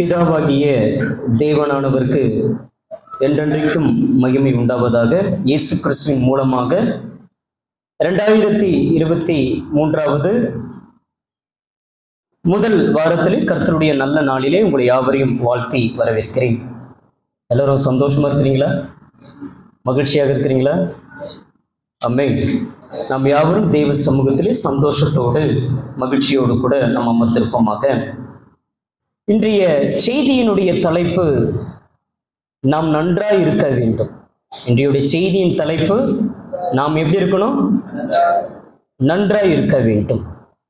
பிதாவாகிய தேவனானவருக்கு என்றென்றைக்கும் மகிமை உண்டாவதாக இயேசு கிறிஸ்துவின் மூலமாக இரண்டாயிரத்தி இருபத்தி மூன்றாவது முதல் வாரத்திலே கர்த்தருடைய நல்ல நாளிலே உங்களை யாவரையும் வாழ்த்தி வரவேற்கிறேன் எல்லாரும் சந்தோஷமா இருக்கிறீங்களா மகிழ்ச்சியாக இருக்கிறீங்களா அம்மே நாம் யாவரும் தெய்வ சமூகத்திலே சந்தோஷத்தோடு மகிழ்ச்சியோடு கூட நாம் அமர்ந்திருப்போமாக இன்றைய செய்தியினுடைய தலைப்பு நாம் நன்றாய் இருக்க வேண்டும் இன்றைய செய்தியின் தலைப்பு நாம் எப்படி இருக்கணும் நன்றாய் இருக்க வேண்டும்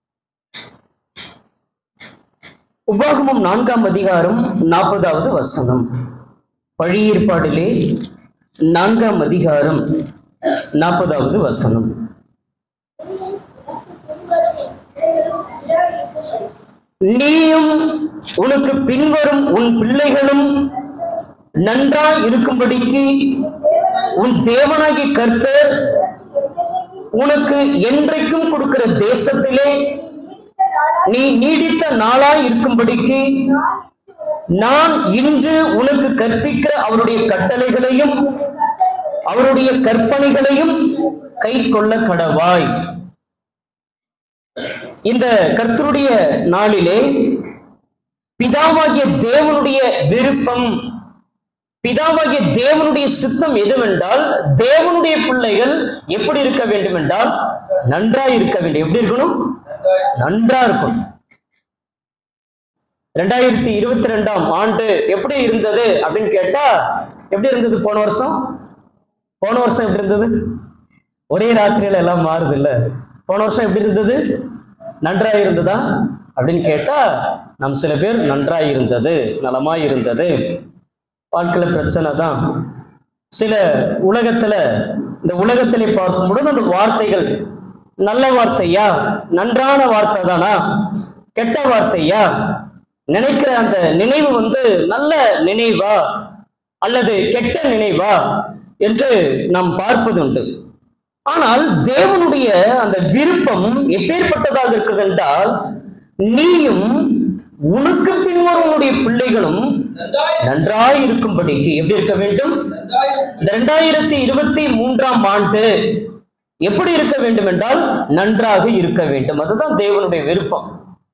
உபாகமம் நான்காம் அதிகாரம் நாற்பதாவது வசனம் பழைய ஏற்பாடிலே நான்காம் அதிகாரம் நாற்பதாவது வசனம் நீயும் உனக்கு பின்வரும் உன் பிள்ளைகளும் நன்றாய் இருக்கும்படிக்கு உன் தேவனாகி கர்த்தர் உனக்கு என்றைக்கும் கொடுக்கிற தேசத்திலே நீ நீடித்த நாளாய் இருக்கும்படிக்கு நான் இன்று உனக்கு கற்பிக்கிற அவருடைய கட்டளைகளையும் அவருடைய கற்பனைகளையும் கை கொள்ள கடவாய் இந்த கர்த்தருடைய நாளிலே பிதாவாகிய தேவனுடைய விருப்பம் பிதாவாகிய தேவனுடைய சித்தம் எதுவென்றால் தேவனுடைய பிள்ளைகள் எப்படி இருக்க வேண்டும் என்றால் நன்றாய் இருக்க வேண்டும் எப்படி இருக்கணும் நன்றா இருக்கணும் ரெண்டாயிரத்தி இருபத்தி ரெண்டாம் ஆண்டு எப்படி இருந்தது அப்படின்னு கேட்டா எப்படி இருந்தது போன வருஷம் போன வருஷம் எப்படி இருந்தது ஒரே ராத்திரியில எல்லாம் மாறுது இல்ல போன வருஷம் எப்படி இருந்தது நன்றாய் இருந்ததா அப்படின்னு கேட்டா நம் சில பேர் நன்றாய் இருந்தது நலமாய் இருந்தது வாழ்க்கையில பிரச்சனை தான் சில உலகத்துல இந்த உலகத்திலே பார்க்கும் பொழுது அந்த வார்த்தைகள் நல்ல வார்த்தையா நன்றான வார்த்தை தானா கெட்ட வார்த்தையா நினைக்கிற அந்த நினைவு வந்து நல்ல நினைவா அல்லது கெட்ட நினைவா என்று நாம் பார்ப்பதுண்டு ஆனால் தேவனுடைய அந்த விருப்பம் எப்பேற்பட்டதாக இருக்குது என்றால் நீயும் உனக்கு பின்வரும் உன்னுடைய பிள்ளைகளும் நன்றாய் இருக்கும்படிக்கு எப்படி இருக்க வேண்டும் இந்த ரெண்டாயிரத்தி இருபத்தி மூன்றாம் ஆண்டு எப்படி இருக்க வேண்டும் என்றால் நன்றாக இருக்க வேண்டும் அதுதான் தேவனுடைய விருப்பம்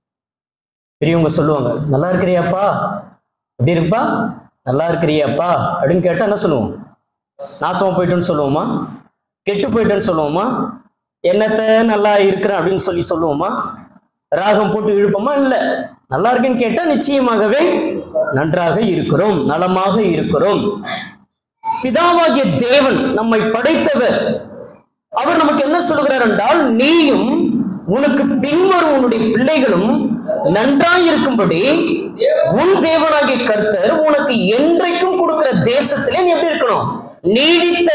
பெரியவங்க சொல்லுவாங்க நல்லா இருக்கிறியாப்பா எப்படி இருப்பா நல்லா இருக்கிறியாப்பா அப்படின்னு கேட்டா என்ன சொல்லுவோம் நாசமா போயிட்டோன்னு சொல்லுவோமா கெட்டு போயிட்டேன்னு சொல்லுவோமா என்னத்த நல்லா இருக்கிறேன் அப்படின்னு சொல்லி சொல்லுவோமா ராகம் போட்டு இழுப்போமா இல்லை நல்லா இருக்குன்னு கேட்டா நிச்சயமாகவே நன்றாக இருக்கிறோம் நலமாக இருக்கிறோம் பிதாவாகிய தேவன் நம்மை படைத்தவர் அவர் நமக்கு என்ன சொல்கிறார் என்றால் நீயும் உனக்கு பின்வரும் உன்னுடைய பிள்ளைகளும் நன்றாய் இருக்கும்படி உன் தேவனாகிய கர்த்தர் உனக்கு என்றைக்கும் கொடுக்கிற தேசத்திலே நீ எப்படி இருக்கணும் நீடித்த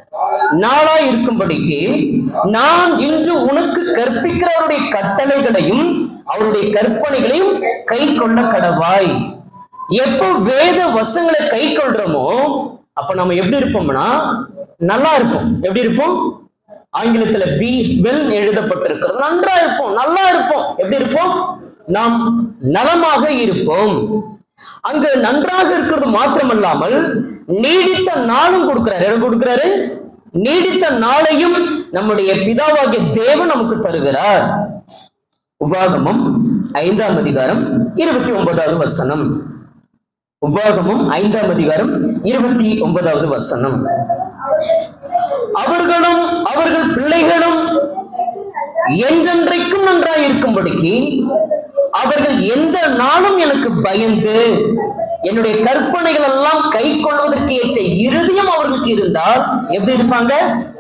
நாளாய் இருக்கும்படிக்கு நான் இன்று உனக்கு கற்பிக்கிற அவருடைய கட்டளைகளையும் அவருடைய கற்பனைகளையும் கை கொள்ள கடவாய் எப்போ வேத வசங்களை கை கொள்றோமோ அப்ப நம்ம எப்படி இருப்போம்னா நல்லா இருப்போம் எப்படி இருப்போம் ஆங்கிலத்துல பி வெல் எழுதப்பட்டிருக்கிறது நன்றா இருப்போம் நல்லா இருப்போம் எப்படி இருப்போம் நாம் நலமாக இருப்போம் அங்க நன்றாக இருக்கிறது மாத்திரமல்லாமல் நீடித்த நாளும் கொடுக்கிறாரு என்ன கொடுக்கிறாரு நீடித்த நாளையும் நம்முடைய பிதாவாகிய தேவன் நமக்கு தருகிறார் உபாகமம் ஐந்தாம் அதிகாரம் இருபத்தி ஒன்பதாவது வசனம் உபாகமம் ஐந்தாம் அதிகாரம் இருபத்தி ஒன்பதாவது வசனம் அவர்களும் அவர்கள் பிள்ளைகளும் என்றென்றைக்கும் நன்றாய் இருக்கும்படிக்கு அவர்கள் எந்த நாளும் எனக்கு பயந்து என்னுடைய கற்பனைகள் எல்லாம் கை கொள்வதற்கு ஏற்ற இருதயம் அவர்களுக்கு இருந்தால் எப்படி இருப்பாங்க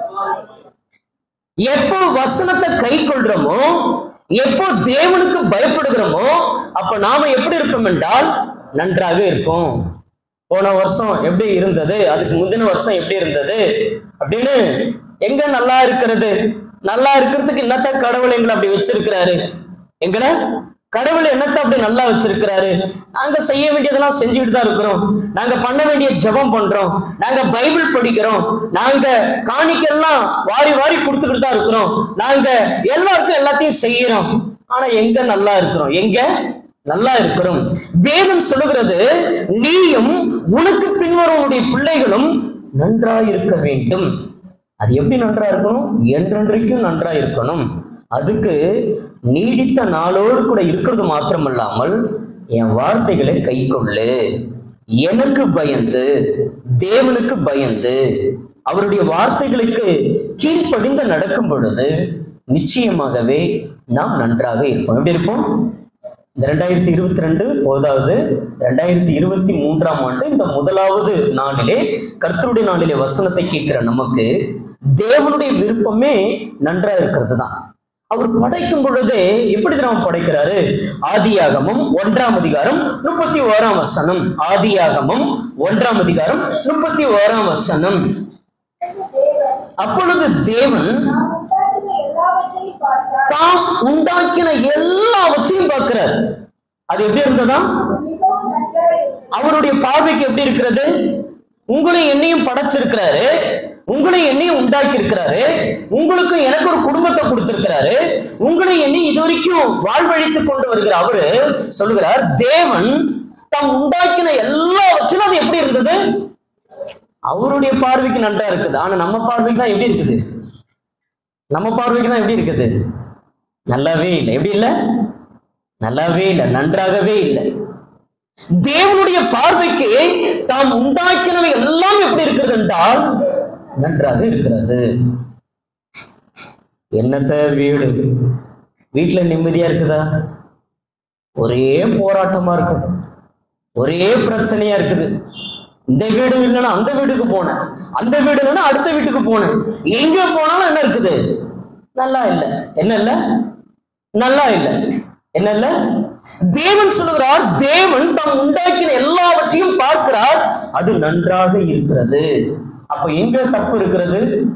எப்போ வசனத்தை கை கொள்றோமோ எப்போ தேவனுக்கு பயப்படுகிறோமோ அப்ப நாம எப்படி இருப்போம் என்றால் நன்றாக இருப்போம் போன வருஷம் எப்படி இருந்தது அதுக்கு முந்தின வருஷம் எப்படி இருந்தது அப்படின்னு எங்க நல்லா இருக்கிறது நல்லா இருக்கிறதுக்கு என்னத்த கடவுள் எங்களை அப்படி வச்சிருக்கிறாரு எங்களை கடவுள் என்னத்த அப்படி நல்லா வச்சிருக்கிறாரு நாங்க செய்ய வேண்டியதெல்லாம் செஞ்சுக்கிட்டு தான் இருக்கிறோம் நாங்க பண்ண வேண்டிய ஜெபம் பண்றோம் நாங்க பைபிள் படிக்கிறோம் நாங்க காணிக்கெல்லாம் வாரி வாரி கொடுத்துக்கிட்டு தான் இருக்கிறோம் நாங்க எல்லாருக்கும் எல்லாத்தையும் செய்யறோம் ஆனா எங்க நல்லா இருக்கிறோம் எங்க நல்லா இருக்கிறோம் வேதம் சொல்லுகிறது நீயும் உனக்கு பின்வருவனுடைய பிள்ளைகளும் நன்றாய் இருக்க வேண்டும் அது எப்படி நன்றா இருக்கணும் என்றென்றைக்கும் நன்றா இருக்கணும் அதுக்கு நீடித்த நாளோடு கூட இருக்கிறது மாத்திரமல்லாமல் என் வார்த்தைகளை கை கொள்ளு எனக்கு பயந்து தேவனுக்கு பயந்து அவருடைய வார்த்தைகளுக்கு கீழ்ப்படிந்து நடக்கும் பொழுது நிச்சயமாகவே நாம் நன்றாக இருப்போம் எப்படி இருப்போம் இந்த ரெண்டாயிரத்தி இருபத்தி ரெண்டு போதாவது ரெண்டாயிரத்தி இருபத்தி மூன்றாம் ஆண்டு இந்த முதலாவது நாளிலே கர்த்தருடைய நாளிலே வசனத்தை கேட்கிற நமக்கு தேவனுடைய விருப்பமே நன்றா இருக்கிறது தான் அவர் படைக்கும் பொழுதே எப்படி நாம் படைக்கிறாரு ஆதியாகமம் ஒன்றாம் அதிகாரம் முப்பத்தி ஓராம் வசனம் ஆதியாகமம் ஒன்றாம் அதிகாரம் முப்பத்தி ஓராம் வசனம் அப்பொழுது தேவன் நாம் உண்டாக்கின எல்லாவற்றையும் தாம் உண்டாக்கின எல்லாவற்றையும் பார்த்தார். பார்க்கிறார் அது எப்படி இருந்ததா மிகவும் நன்றாயிருந்தது. அவருடைய பார்வைக்கு எப்படி இருக்கிறது உங்களையும் என்னையும் படைச்சிருக்கிறாரு உங்களையும் என்னையும் உண்டாக்கி இருக்கிறாரு உங்களுக்கும் எனக்கு ஒரு குடும்பத்தை கொடுத்திருக்கிறாரு உங்களை என்னை இதுவரைக்கும் வாழ்வழித்து கொண்டு வருகிற அவரு சொல்லுகிறார் தேவன் தாம் உண்டாக்கின எல்லாவற்றிலும் அது எப்படி இருந்தது அவருடைய பார்வைக்கு நன்றா இருக்குது ஆனா நம்ம பார்வைக்கு தான் எப்படி இருக்குது நம்ம பார்வைக்கு தான் எப்படி இருக்குது நல்லாவே இல்லை எப்படி இல்லை நல்லாவே இல்லை நன்றாகவே இல்லை தேவனுடைய பார்வைக்கு தாம் உண்டாக்கினவை எல்லாம் எப்படி இருக்கிறது என்றால் நன்றாக இருக்கிறது என்னத்த வீடு வீட்டுல நிம்மதியா இருக்குதா ஒரே போராட்டமா இருக்குது ஒரே பிரச்சனையா இருக்குது இந்த வீடு இல்லைன்னா அந்த வீட்டுக்கு போனேன் அந்த வீடு இல்லைன்னா அடுத்த வீட்டுக்கு போனேன் எங்க போனாலும் என்ன இருக்குது நல்லா இல்லை என்ன இல்லை நல்லா இல்லை என்ன இல்ல தேவன் சொல்லுகிறார் தேவன் தாம் உண்டாக்கின எல்லாவற்றையும் பார்க்கிறார் அது நன்றாக இருக்கிறது அப்ப எங்க தப்பு இருக்கிறது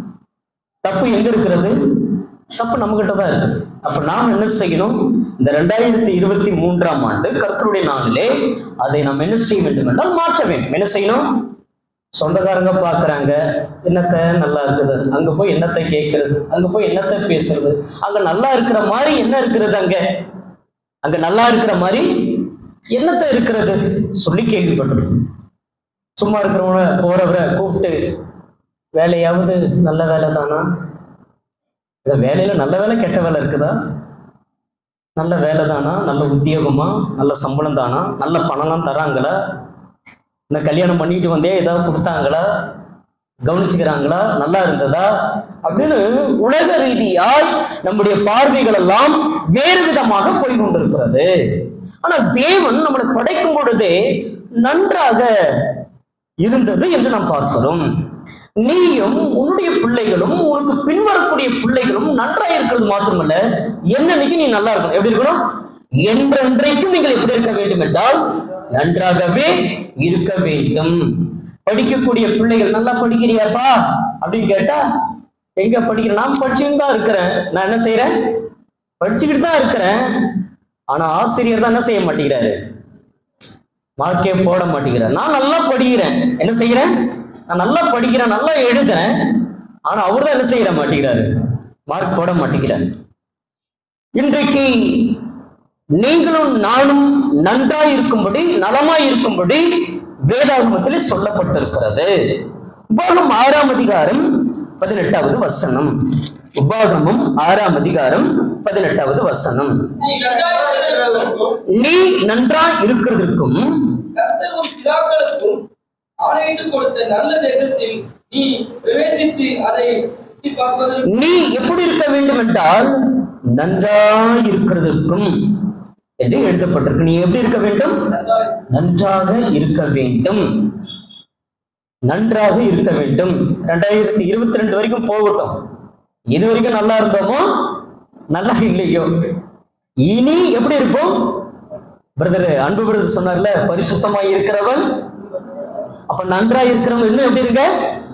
தப்பு எங்க இருக்கிறது தப்பு நம்ம கிட்ட தான் இருக்குது அப்ப நாம் என்ன செய்யணும் இந்த ரெண்டாயிரத்தி இருபத்தி மூன்றாம் ஆண்டு கர்த்தருடைய நாளிலே அதை நாம் என்ன செய்ய வேண்டும் என்றால் மாற்ற வேண்டும் என்ன செய்யணும் சொந்தக்காரங்க பாக்குறாங்க என்னத்த நல்லா இருக்குது அங்க போய் என்னத்தை கேட்கறது அங்க போய் என்னத்தை பேசுறது அங்க நல்லா இருக்கிற மாதிரி என்ன இருக்கிறது அங்க அங்க நல்லா இருக்கிற மாதிரி என்னத்த இருக்கிறது சொல்லி கேள்விப்பட்டிருக்கோம் சும்மா இருக்கிறவங்கள போறவரை கூப்பிட்டு வேலையாவது நல்ல வேலை தானா இந்த வேலையில நல்ல வேலை கெட்ட வேலை இருக்குதா நல்ல வேலை தானா நல்ல உத்தியோகமா நல்ல சம்பளம் தானா நல்ல பணம்லாம் தராங்களா இந்த கல்யாணம் பண்ணிட்டு வந்தே ஏதாவது கொடுத்தாங்களா கவனிச்சுக்கிறாங்களா நல்லா இருந்ததா அப்படின்னு உலக ரீதியாய் நம்முடைய பார்வைகள் எல்லாம் வேறு விதமாக போய் கொண்டிருக்கிறது ஆனா தேவன் நம்மளை படைக்கும் பொழுதே நன்றாக இருந்தது என்று நாம் பார்க்கிறோம் நீயும் உன்னுடைய பிள்ளைகளும் உனக்கு பின்வரக்கூடிய பிள்ளைகளும் நன்றா இருக்கிறது மாத்திரமல்ல என்னன்னைக்கு நீ நல்லா இருக்கணும் எப்படி இருக்கணும் என்றென்றைக்கும் நீங்கள் எப்படி இருக்க வேண்டும் என்றால் நன்றாகவே இருக்க வேண்டும் படிக்கக்கூடிய பிள்ளைகள் நல்லா படிக்கிறியாப்பா அப்படின்னு கேட்டா எங்க படிக்கிறேன் நான் படிச்சுட்டு தான் இருக்கிறேன் நான் என்ன செய்யறேன் படிச்சுக்கிட்டு தான் இருக்கிறேன் ஆனா ஆசிரியர் தான் என்ன செய்ய மாட்டேங்கிறாரு மார்க்கே போட மாட்டேங்கிறார் நான் நல்லா படிக்கிறேன் என்ன செய்யறேன் நான் நல்லா படிக்கிறேன் நல்லா எழுதுறேன் ஆனா அவர் தான் என்ன செய்யற மாட்டேங்கிறாரு மார்க் போட மாட்டேங்கிறார் இன்றைக்கு நீங்களும் நானும் நன்றாய் இருக்கும்படி நலமாய் இருக்கும்படி வேதாகமத்திலே சொல்லப்பட்டிருக்கிறது உபாகம் ஆறாம் அதிகாரம் பதினெட்டாவது வசனம் உபாகமும் ஆறாம் அதிகாரம் பதினெட்டாவது வசனம் நீ நன்றாயிருக்கிறதற்கும் நீ நன்றாய் இருக்கிறதற்கும் கர்த்தரும் பிதாக்களுக்கும் ஆணையிட்டு கொடுத்த நல்ல தேசத்தில் நீ பிரவேசித்து அதை சுற்றி பார்ப்பதற்கு நீ எப்படி இருக்க வேண்டும் என்றால் நன்றாய் இருக்கிறதற்கும் என்று எழுதப்பட்டிருக்கு நீ எப்படி இருக்க வேண்டும் நன்றாய் நன்றாக இருக்க வேண்டும் நன்றாக இருக்க வேண்டும் ரெண்டாயிரத்தி இருபத்தி ரெண்டு வரைக்கும் போகட்டும் இது வரைக்கும் நல்லா இருந்தோமோ நல்லா இல்லையோ இனி எப்படி இருப்போம் பிரதர் அன்பு பிரதர் சொன்னார்ல பரிசுத்தமாய் இருக்கிறவன் அப்ப நன்றாய் இருக்கிறவன் இன்னும் எப்படி இருங்க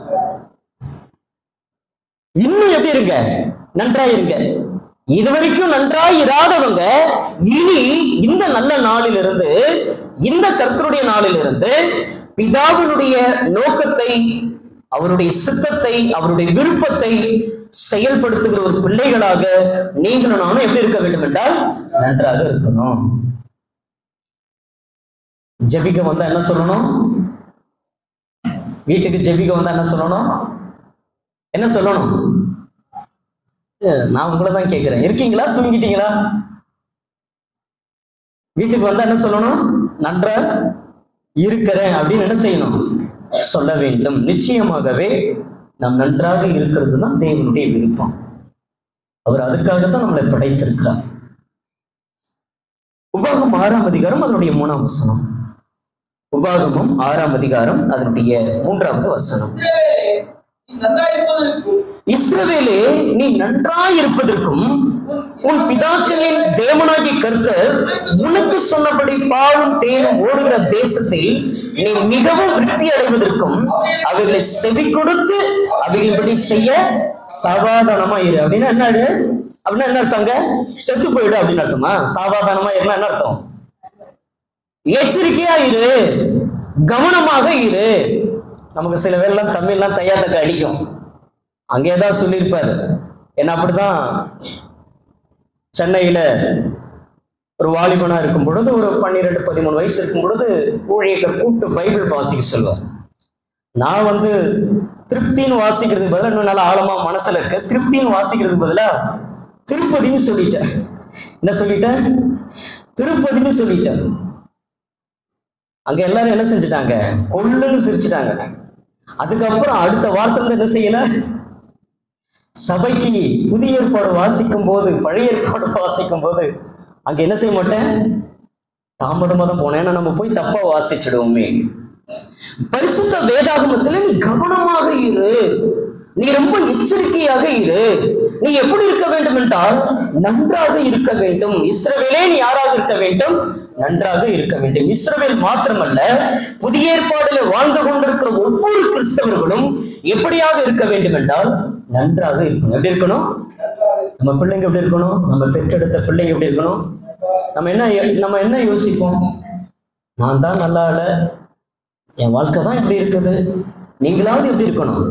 இன்னும் எப்படி இருங்க நன்றாய் இருங்க இதுவரைக்கும் நன்றாய் இராதவங்க இனி இந்த நல்ல நாளிலிருந்து இந்த கர்த்தருடைய நாளிலிருந்து பிதாவினுடைய நோக்கத்தை அவருடைய சித்தத்தை அவருடைய விருப்பத்தை செயல்படுத்துகிற ஒரு பிள்ளைகளாக நீங்களும் நானும் எப்படி இருக்க வேண்டும் என்றால் நன்றாக இருக்கணும் ஜெபிக்க வந்தா என்ன சொல்லணும் வீட்டுக்கு ஜெபிக்க வந்தா என்ன சொல்லணும் என்ன சொல்லணும் ஏ, நான் உங்களை தான் கேட்கிறேன் இருக்கீங்களா தூங்கிட்டீங்களா வீட்டுக்கு வந்தா என்ன சொல்லணும் நன்றா இருக்கிறேன் அப்படின்னு என்ன செய்யணும் சொல்ல வேண்டும் நிச்சயமாகவே நாம் நன்றாக இருக்கிறது தான் தேவனுடைய விருப்பம் அவர் அதுக்காகத்தான் நம்மளை படைத்திருக்கிறார் உபாகம் ஆறாம் அதிகாரம் அதனுடைய மூணாம் வசனம் உபாகமம் ஆறாம் அதிகாரம் அதனுடைய மூன்றாவது வசனம் இஸ்ரவேலே, நீ நன்றாயிருப்பதற்கும் இஸ்ரவேலே நீ நன்றாயிருப்பதற்கும் உன் பிதாக்களின் தேவனாகிய கர்த்தர் உனக்கு சொன்னபடி பாலும் தேனும் ஓடுகிற தேசத்தில் நீ மிகவும் விருத்தி அடைவதற்கும் அவைகளை செவி கொடுத்து அவைகளின்படி செய்ய சாவாதானமா இரு அப்படின்னா என்ன அது? அப்படின்னா என்ன அர்த்தங்க செத்து போயிடு அப்படின்னு அர்த்தமா சாவாதானமா இருந்தா என்ன அர்த்தம் எச்சரிக்கையா இரு கவனமாக இரு நமக்கு சில பேர்லாம் தமிழ்லாம் தையாத்தக்க அடிக்கும் அங்கே தான் சொல்லியிருப்பாரு என்ன அப்படிதான் சென்னையில ஒரு வாலிபனா இருக்கும் பொழுது ஒரு பன்னிரெண்டு பதிமூணு வயசு இருக்கும் பொழுது ஊழியர்கள் கூப்பிட்டு பைபிள் வாசிக்க சொல்வார் நான் வந்து திருப்தின்னு வாசிக்கிறதுக்கு பதிலா இன்னும் நல்லா ஆழமா மனசுல இருக்கு திருப்தின்னு வாசிக்கிறதுக்கு பதிலா திருப்பதின்னு சொல்லிட்டேன் என்ன சொல்லிட்டேன் திருப்பதின்னு சொல்லிட்டேன் அங்க எல்லாரும் என்ன செஞ்சுட்டாங்க கொள்ளுன்னு சிரிச்சுட்டாங்க அதுக்கப்புறம் அடுத்த வார்த்தை வந்து என்ன செய்யல சபைக்கு புதிய ஏற்பாடு வாசிக்கும் போது பழைய ஏற்பாடு வாசிக்கும் போது அங்க என்ன செய்ய மாட்டேன் தாமதமா தான் போனேன் ஏன்னா நம்ம போய் தப்பா வாசிச்சிடுவோமே பரிசுத்த வேதாகமத்துல நீ கவனமாக இரு நீ ரொம்ப எச்சரிக்கையாக இரு நீ எப்படி இருக்க வேண்டும் என்றால் நன்றாக இருக்க வேண்டும் இஸ்ரவேலே நீ யாராக இருக்க வேண்டும் நன்றாக இருக்க வேண்டும் இஸ்ரவேல் மாத்திரமல்ல புதிய ஏற்பாடுல வாழ்ந்து கொண்டிருக்கிற ஒவ்வொரு கிறிஸ்தவர்களும் எப்படியாக இருக்க வேண்டும் என்றால் நன்றாக இருக்கணும் எப்படி இருக்கணும் நம்ம பிள்ளைங்க எப்படி இருக்கணும் நம்ம பெற்றெடுத்த பிள்ளைங்க எப்படி இருக்கணும் நம்ம என்ன நம்ம என்ன யோசிப்போம் நான் தான் நல்லா இல்ல என் வாழ்க்கை தான் எப்படி இருக்குது நீங்களாவது எப்படி இருக்கணும்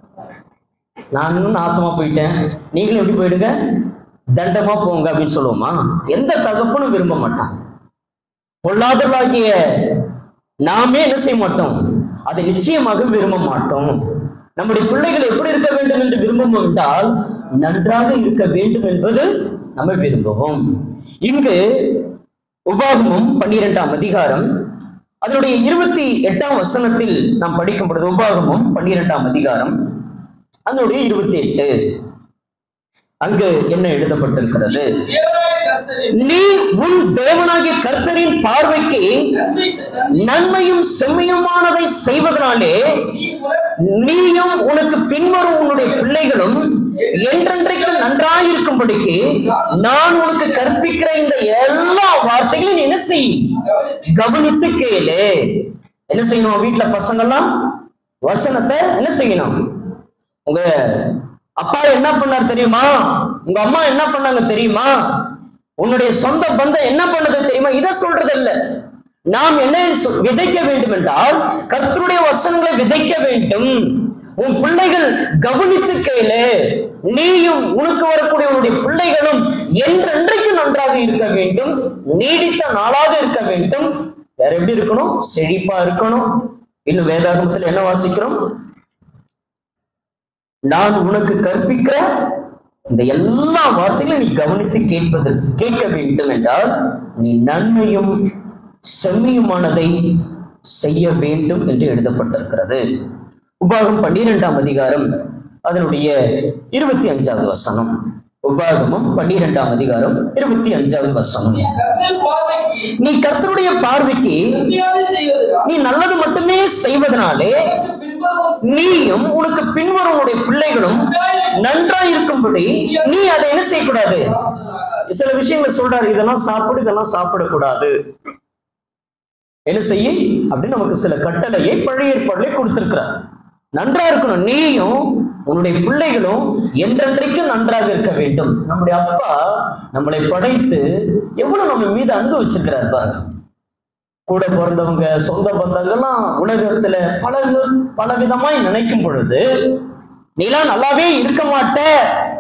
நான் இன்னும் நாசமா போயிட்டேன் நீங்களும் எப்படி போயிடுங்க தண்டமா போங்க அப்படின்னு சொல்லுவோமா எந்த தகப்பனும் விரும்ப மாட்டான் பொல்லாதவர்களாகிய நாமே என்ன செய்ய மாட்டோம் அதை நிச்சயமாக விரும்ப மாட்டோம் நம்முடைய பிள்ளைகள் எப்படி இருக்க வேண்டும் என்று விரும்புவோம் என்றால் நன்றாக இருக்க வேண்டும் என்பது நம்ம விரும்புவோம் இங்கு உபாகமம் பன்னிரெண்டாம் அதிகாரம் அதனுடைய இருபத்தி எட்டாம் வசனத்தில் நாம் படிக்கும் பொழுது உபாகமம் பன்னிரெண்டாம் அதிகாரம் அதனுடைய இருபத்தி எட்டு அங்கு என்ன எழுதப்பட்டிருக்கிறது தேவனாய கர்த்தரின் நீ உன் தேவனாகிய கர்த்தரின் பார்வைக்கு நன்மை செய்த நன்மையும் செம்மையுமானதை செய்வதனாலே நீ உனக்கு நீயும் உனக்கு பின்வரும் உன்னுடைய பிள்ளைகளும் என்றென்றைக்கு நன்றாயிருக்கும்படிக்கு நான் உனக்கு கற்பிக்கிற இந்த எல்லா வார்த்தைகளையும் நீ என்ன செய் கவனித்து கவனித்து கேளு என்ன செய்யணும் வீட்டுல பசங்கெல்லாம் வசனத்தை என்ன செய்யணும் உங்க அப்பா என்ன பண்ணார் தெரியுமா உங்க அம்மா என்ன பண்ணாங்க தெரியுமா உன்னுடைய சொந்த பந்தம் என்ன பண்ணது தெரியுமா இதை சொல்றது இல்ல நாம் என்ன சொ- விதைக்க வேண்டும் என்றால் கர்த்தருடைய வசனங்களை விதைக்க வேண்டும் உன் பிள்ளைகள் கவனித்து கேளு நீயும் உனக்கு வரக்கூடிய உன்னுடைய பிள்ளைகளும் என்றென்றைக்கு நன்றாக இருக்க வேண்டும் நீடித்த நாளாக இருக்க வேண்டும் வேற எப்படி இருக்கணும் செழிப்பா இருக்கணும் இன்னும் வேதாகமத்தில் என்ன வாசிக்கிறோம் நான் உனக்கு கற்பிக்கிற இந்த எல்லா வார்த்தைகளையும் நீ கவனித்து கேட்பது கேட்க வேண்டும் என்றால் நீ நன்மையும் செம்மையுமானதை செய்ய வேண்டும் என்று எழுதப்பட்டிருக்கிறது உபாகம் பன்னிரெண்டாம் அதிகாரம் அதனுடைய இருபத்தி அஞ்சாவது வசனம் உபாகமம் பன்னிரெண்டாம் அதிகாரம் இருபத்தி அஞ்சாவது வசனம் கர்த்தர் பார்வைக்கு நீ கர்த்தருடைய பார்வைக்கு நன்மையாக செய்வதனால் நீ நல்லது மட்டுமே செய்வதனாலே உனக்கு பின்புறம் நீயும் உனக்கு பின்வரும் உன்னுடைய பிள்ளைகளும் நன்றாய் இருக்கும்படி நீ அதை என்ன செய்யக்கூடாது சாப்பிடுவதாக. சில விஷயங்களை சொல்றாரு இதெல்லாம் சாப்பிடு இதெல்லாம் சாப்பிடக்கூடாது என்ன செய்ய அப்படின்னு நமக்கு சில கட்டளையை பழைய ஏற்பாடுல கொடுத்திருக்கிறார் நன்றா இருக்கணும் நீயும் உன்னுடைய பிள்ளைகளும் என்றென்றைக்கும் நன்றாக இருக்க வேண்டும் நம்முடைய அப்பா நம்மளை படைத்து எவ்வளவு நம்ம மீது அன்பு வச்சிருக்கிறார் பாருங்க கூட பிறந்தவங்க சொந்த பந்தங்கள்லாம் உலகத்துல பல பல விதமாய் நினைக்கும் பொழுது நீலாம் நல்லாவே இருக்க மாட்ட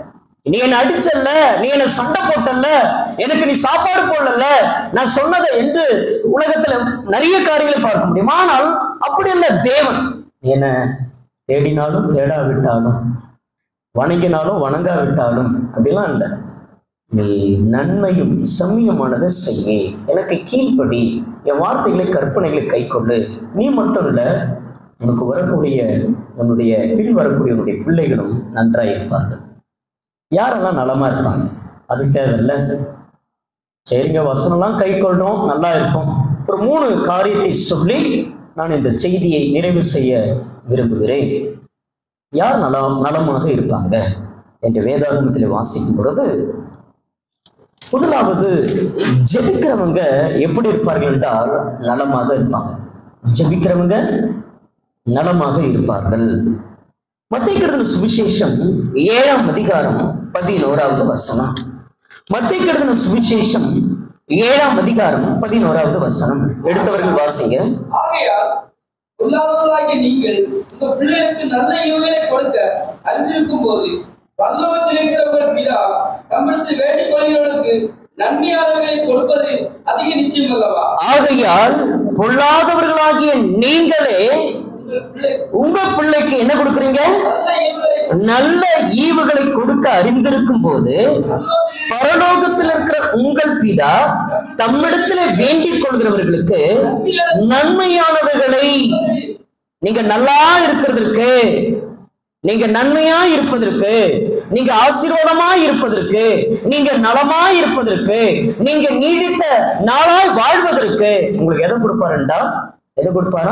நீ என்ன அடிச்சல்ல நீ என்ன சண்டை போட்டல்ல எனக்கு நீ சாப்பாடு போடல நான் சொன்னதை என்று உலகத்துல நிறைய காரியங்களை பார்க்க முடியும் ஆனால் அப்படி இல்ல தேவன் நீ என்ன தேடினாலும் தேடாவிட்டாலும் வணங்கினாலும் வணங்காவிட்டாலும் அப்படிலாம் இல்லை நீ நன்மையும் செம்மியமானதை செய்ய எனக்கு கீழ்ப்படி என் வார்த்தைகளை கற்பனைகளை கைக்கொள்ளு நீ மட்டும் இல்ல உனக்கு வரக்கூடிய உன்னுடைய பின் வரக்கூடிய உன்னுடைய பிள்ளைகளும் நன்றாய் இருப்பார்கள் யாரெல்லாம் நலமா இருப்பாங்க அது தேவையில்ல சரிங்க வசனம்லாம் கை கொள்றோம் நல்லா இருக்கும் ஒரு மூணு காரியத்தை சொல்லி நான் இந்த செய்தியை நிறைவு செய்ய விரும்புகிறேன் யார் நலம் நலமாக இருப்பாங்க என்று வேதாகமத்தில் வாசிக்கும் பொழுது முதலாவது ஜெபிக்கிறவங்க எப்படி இருப்பார்கள் என்றால் நலமாக இருப்பாங்க ஜெபிக்கிறவங்க நலமாக இருப்பார்கள் மத்திய சுவிசேஷம் ஏழாம் அதிகாரம் பதினோராவது வசனம் மத்திய கெடுதல் சுவிசேஷம் ஏழாம் அதிகாரம் பதினோராவது வசனம் எடுத்தவர்கள் வாசிங்க ஆகையால் பொல்லாதவர்களாகிய நீங்கள் உங்க பிள்ளைகளுக்கு நல்ல ஈவுகளை கொடுக்க அறிந்திருக்கும் போது பரலோகத்தில் இருக்கிறவர்கள் பிதா நம்மிடத்தில் வேண்டிக் கொள்கிறவர்களுக்கு நன்மையானவர்களை கொடுப்பது அதிக நிச்சயம் அல்லவா ஆகையால் பொல்லாதவர்களாகிய நீங்களே உங்கள் பிள்ளை உங்க பிள்ளைக்கு என்ன கொடுக்குறீங்க நல்ல ஈவுகளை நல்ல ஈவுகளை கொடுக்க அறிந்திருக்கும் போது பரலோகத்தில் பரலோகத்தில் இருக்கிற உங்கள் பிதா தம்மிடத்துல வேண்டிக் கொள்கிறவர்களுக்கு நன்மையானவைகளை நீங்க நல்லா இருக்கிறதற்கு நீங்க நன்மையா இருப்பதற்கு நீங்க ஆசீர்வாதமா இருப்பதற்கு நீங்க நலமா இருப்பதற்கு நீங்க நீடித்த நாளாய் வாழ்வதற்கு உங்களுக்கு எதை கொடுப்பாருண்டா எதை கொடுப்பாரா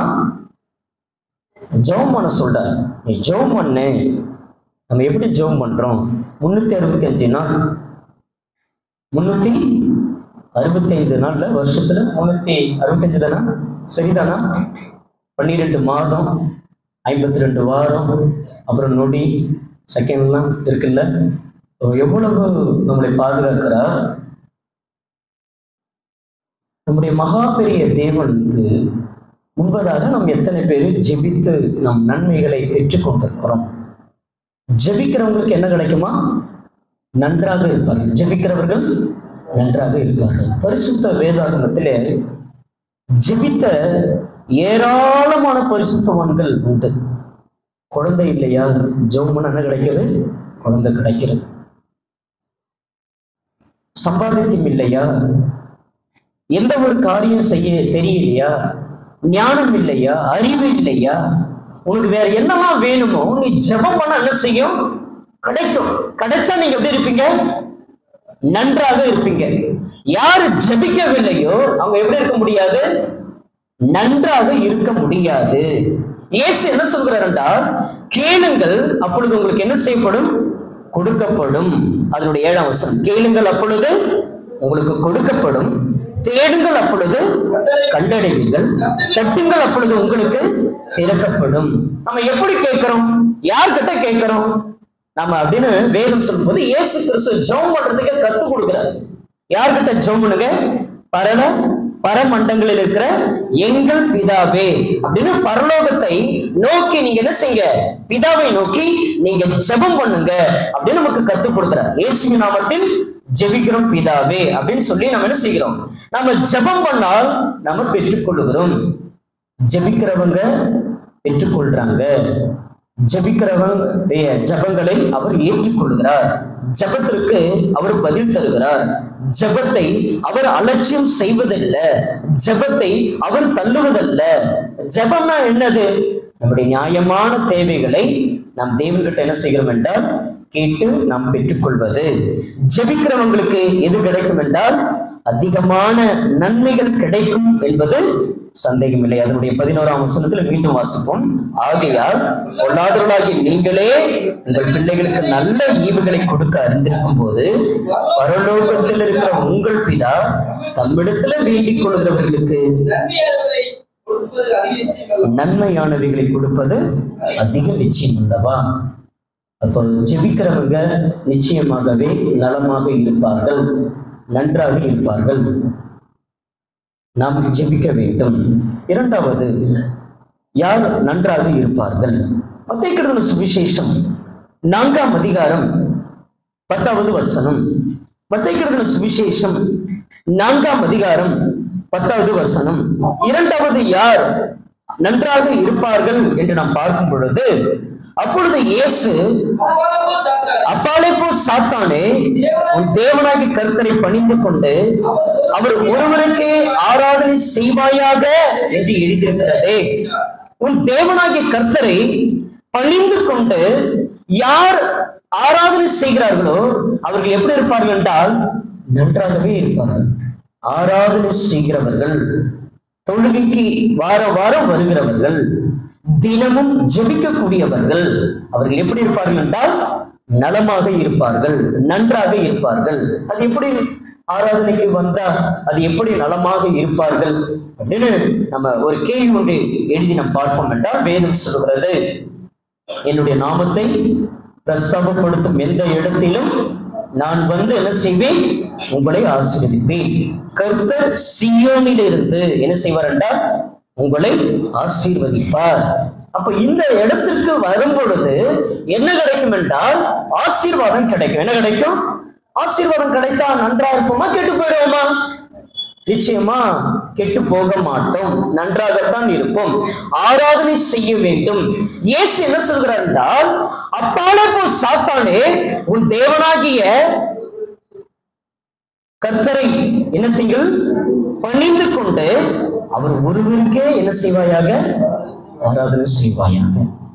ஜெபம் பண்ண சொல்ற நீ ஜெபம் பண்ணு நம்ம எப்படி ஜெபம் பண்றோம் முன்னூத்தி அறுபத்தி அஞ்சு நாள் முன்னூத்தி அறுபத்தைந்து நாள்ல வருஷத்துல முன்னூத்தி அறுபத்தஞ்சு தானா சரிதானா பன்னிரெண்டு மாதம் ஐம்பத்தி ரெண்டு வாரம் அப்புறம் நொடி செகண்ட்லாம் இருக்குல்ல அவர் எவ்வளவு நம்மளை பாதுகாக்கிறா நம்முடைய மகா பெரிய தேவனுக்கு முன்பதாக நாம் எத்தனை பேர் ஜெபித்து நம் நன்மைகளை பெற்றுக் கொண்டிருக்கிறோம் ஜெபிக்கிறவங்களுக்கு என்ன கிடைக்குமா நன்றாக இருப்பார்கள் ஜெபிக்கிறவர்கள் நன்றாக இருப்பார்கள் பரிசுத்த வேதாகமத்திலே ஜெபித்த ஏராளமான பரிசுத்தவான்கள் உண்டு குழந்தை இல்லையா ஜெபம் என்ன கிடைக்குது குழந்தை கிடைக்கிறது சம்பாதித்தியம் இல்லையா எந்த ஒரு காரியம் செய்ய தெரியலையா ஞானம் இல்லையா அறிவு இல்லையா உனக்கு வேற என்னெல்லாம் வேணுமோ நீ ஜெபம் பண்ண என்ன செய்யும் கிடைக்கும் கிடைச்சா நீங்க எப்படி இருப்பீங்க நன்றாக இருப்பீங்க யாரு ஜெபிக்கவில்லையோ அவங்க எப்படி இருக்க முடியாது நன்றாக இருக்க முடியாது இயேசு என்ன சொல்கிறார் என்றால் கேளுங்கள் அப்பொழுது உங்களுக்கு என்ன செய்யப்படும் கொடுக்கப்படும் அதனுடைய ஏழாம் வசனம் கேளுங்கள் அப்பொழுது உங்களுக்கு கொடுக்கப்படும் தேடுங்கள் அப்பொழுது கண்டடைவீர்கள் தட்டுங்கள் அப்பொழுது உங்களுக்கு திறக்கப்படும் நம்ம எப்படி கேட்கிறோம் யார்கிட்ட கேட்கிறோம் நம்ம அப்படின்னு வேதம் சொல்லும்போது இயேசு கிறிஸ்து ஜெபம் பண்றதுக்கு கத்து கொடுக்கிறார் யார்கிட்ட ஜெபம் பண்ணுங்க பரல பரமண்டங்களில் இருக்கிற எங்கள் பிதாவே அப்படின்னு பரலோகத்தை நோக்கி நீங்க என்ன செய்யுங்க பிதாவை நோக்கி நீங்க ஜெபம் பண்ணுங்க அப்படின்னு நமக்கு கத்து கொடுக்கிறார் இயேசுவின் நாமத்தில் ஜெபிக்கிறோம் பிதாவே அப்படின்னு சொல்லி நம்ம என்ன செய்கிறோம் நம்ம ஜெபம் பண்ணால் நம்ம பெற்றுக்கொள்ளுகிறோம் ஜெபிக்கிறவங்க பெற்றுக்கொள்றாங்க ஜெபிக்கிறவங்களுடைய ஜெபங்களை அவர் ஏற்றுக்கொள்கிறார் ஜெபத்திற்கு அவர் பதில் தருகிறார் ஜெபத்தை அவர் அலட்சியம் செய்வதல்ல ஜெபத்தை அவர் தள்ளுவதல்ல ஜெபம்னா என்னது நம்முடைய நியாயமான தேவைகளை நாம் தேவன்கிட்ட என்ன செய்கிறோம் என்றால் கேட்டு நாம் பெற்றுக்கொள்வது ஜெபிக்கிறவங்களுக்கு எது கிடைக்கும் என்றால் அதிகமான நன்மைகள் கிடைக்கும் என்பது சந்தேகமில்லை அதனுடைய பதினோராம் வசனத்துல மீண்டும் வாசிப்போம் ஆகையால் பொல்லாதவர்களாகிய நீங்களே உங்கள் பிள்ளைகளுக்கு நல்ல ஈவுகளை கொடுக்க அறிந்திருக்கும் போது பரலோகத்தில் இருக்கிற உங்கள் பிதா தம்மிடத்துல வேண்டிக் கொள்கிறவர்களுக்கு நன்மையானவர்களை கொடுப்பது அதிக நிச்சயம் அல்லவா நன்மையானவைகளை கொடுப்பது அதிக நிச்சயம் அல்லவா அப்போ ஜெபிக்கிறவங்க நிச்சயமாகவே நலமாக இருப்பார்கள் நன்றாக இருப்பார்கள் நாம் ஜெபிக்க வேண்டும் இரண்டாவது யார் நன்றாக இருப்பார்கள் மத்திய சுவிசேஷம் நான்காம் அதிகாரம் பத்தாவது வசனம் மத்தைக்கிற சுவிசேஷம் நான்காம் அதிகாரம் பத்தாவது வசனம் இரண்டாவது யார் நன்றாக இருப்பார்கள் என்று நாம் பார்க்கும் பொழுது அப்பொழுது இயேசு அப்பாலப்போ சாத்தான் அப்பாலே போ சாத்தானே உன் தேவனாகி கர்த்தரை பணிந்து கொண்டு அவர் ஒருவருக்கே ஆராதனை செய்வாயாக என்று எழுதியிருக்கிறதே உன் தேவனாகிய கர்த்தரை பணிந்து கொண்டு யார் ஆராதனை செய்கிறார்களோ அவர்கள் எப்படி இருப்பார்கள் என்றால் நன்றாகவே இருப்பார்கள் ஆராதனை செய்கிறவர்கள் தொழுகைக்கு வார வாரம் வருகிறவர்கள் தினமும் ஜெபிக்கக்கூடியவர்கள் அவர்கள் எப்படி இருப்பார்கள் என்றால் நலமாக இருப்பார்கள் நன்றாக இருப்பார்கள் அது எப்படி ஆராதனைக்கு வந்தா அது எப்படி நலமாக இருப்பார்கள் அப்படின்னு நம்ம ஒரு கேள்வி ஒன்று எழுதி நாம் பார்ப்போம் என்றால் வேதம் சொல்கிறது என்னுடைய நாமத்தை பிரஸ்தாபப்படுத்தும் எந்த இடத்திலும் நான் வந்து என்ன செய்வேன் உங்களை ஆசீர்வதிப்பேன் கர்த்தர் சியோனிலிருந்து என்ன செய்வார் என்றால் உங்களை ஆசீர்வதிப்பார் அப்ப இந்த இடத்திற்கு வரும் பொழுது என்ன கிடைக்கும் என்றால் ஆசீர்வாதம் கிடைக்கும் என்ன கிடைக்கும் ஆசீர்வாதம் கிடைத்தா நன்றா இருப்போமா கெட்டு போயிடுவோமா நிச்சயமா கெட்டு போக மாட்டோம் நன்றாகத்தான் இருப்போம் ஆராதனை செய்ய வேண்டும் இயேசு என்ன சொல்கிறார் என்றால் அப்பாலே போ சாத்தானே உன் தேவனாகிய கர்த்தரை என்ன செய்யுங்கள் பணிந்து கொண்டு அவர் ஒருவருக்கே என்ன செய்வாயாக ஆராதனை செய்வாயாக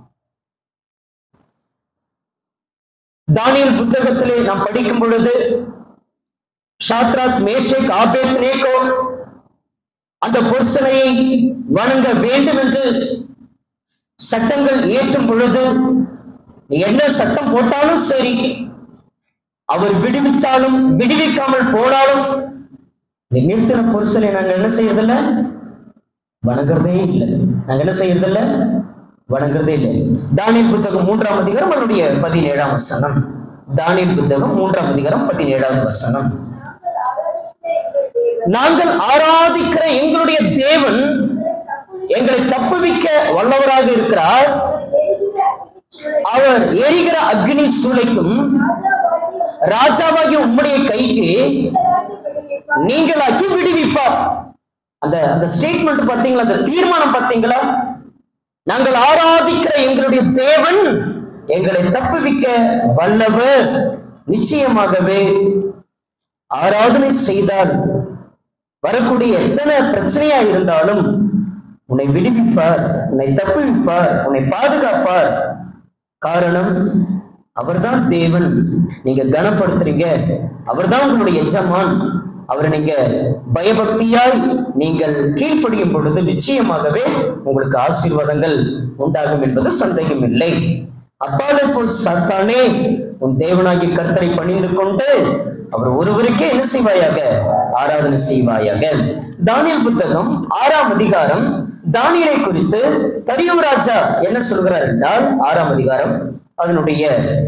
தானியல் புத்தகத்திலே நாம் படிக்கும் பொழுது ஷாத்ராக் மேஷேக் ஆபேத் நேகோ அந்த பொருசனையை வணங்க வேண்டும் என்று சட்டங்கள் இயற்றும் பொழுது நீ என்ன சட்டம் போட்டாலும் சரி அவர் விடுவிச்சாலும் விடுவிக்காமல் போனாலும் இந்த நிறுத்தின புருஷனை நாங்க என்ன செய்யறதில்ல வணங்குறதே இல்லை நாங்க என்ன செய்யறதில்ல வணங்குறதே இல்லை தானியல் புத்தகம் மூன்றாம் அதிகாரம் அதனுடைய பதினேழாம் வசனம் தானியல் புத்தகம் மூன்றாம் அதிகாரம் பதினேழாவது வசனம் நாங்கள் ஆராதிக்கிற எங்களுடைய தேவன் எங்களை தப்புவிக்க வல்லவராக இருக்கிறார் அவர் எரிகிற அக்னி சூளைக்கும் ராஜாவாகிய உம்முடைய கைக்கு நீங்களாக்கி விடுவிப்பார் அந்த அந்த ஸ்டேட்மெண்ட் பாத்தீங்களா அந்த தீர்மானம் பாத்தீங்களா நாங்கள் ஆராதிக்கிற எங்களுடைய தேவன் எங்களை தப்புவிக்க வல்லவர் நிச்சயமாகவே ஆராதனை செய்தால் வரக்கூடிய எத்தனை பிரச்சனையா இருந்தாலும் உன்னை விடுவிப்பார் உன்னை தப்புவிப்பார் உன்னை பாதுகாப்பார் காரணம் அவர்தான் தேவன் நீங்க கனப்படுத்துறீங்க அவர்தான் உங்களுடைய எஜமான் அவரை நீங்க பயபக்தியாய் நீங்கள் கீழ்ப்படியும் பொழுது நிச்சயமாகவே உங்களுக்கு ஆசீர்வாதங்கள் உண்டாகும் என்பது சந்தேகம் இல்லை அப்பாலே போல் சாத்தானே உன் தேவனாகிய கர்த்தரை பணிந்து கொண்டு அவர் ஒருவருக்கே என்ன செய்வாயாக ஆராதனை செய்வாயாக தானியல் புத்தகம் ஆறாம் அதிகாரம் தானியலை குறித்து தரியு ராஜா என்ன சொல்கிறார் என்றால் ஆறாம் அதிகாரம் அதனுடைய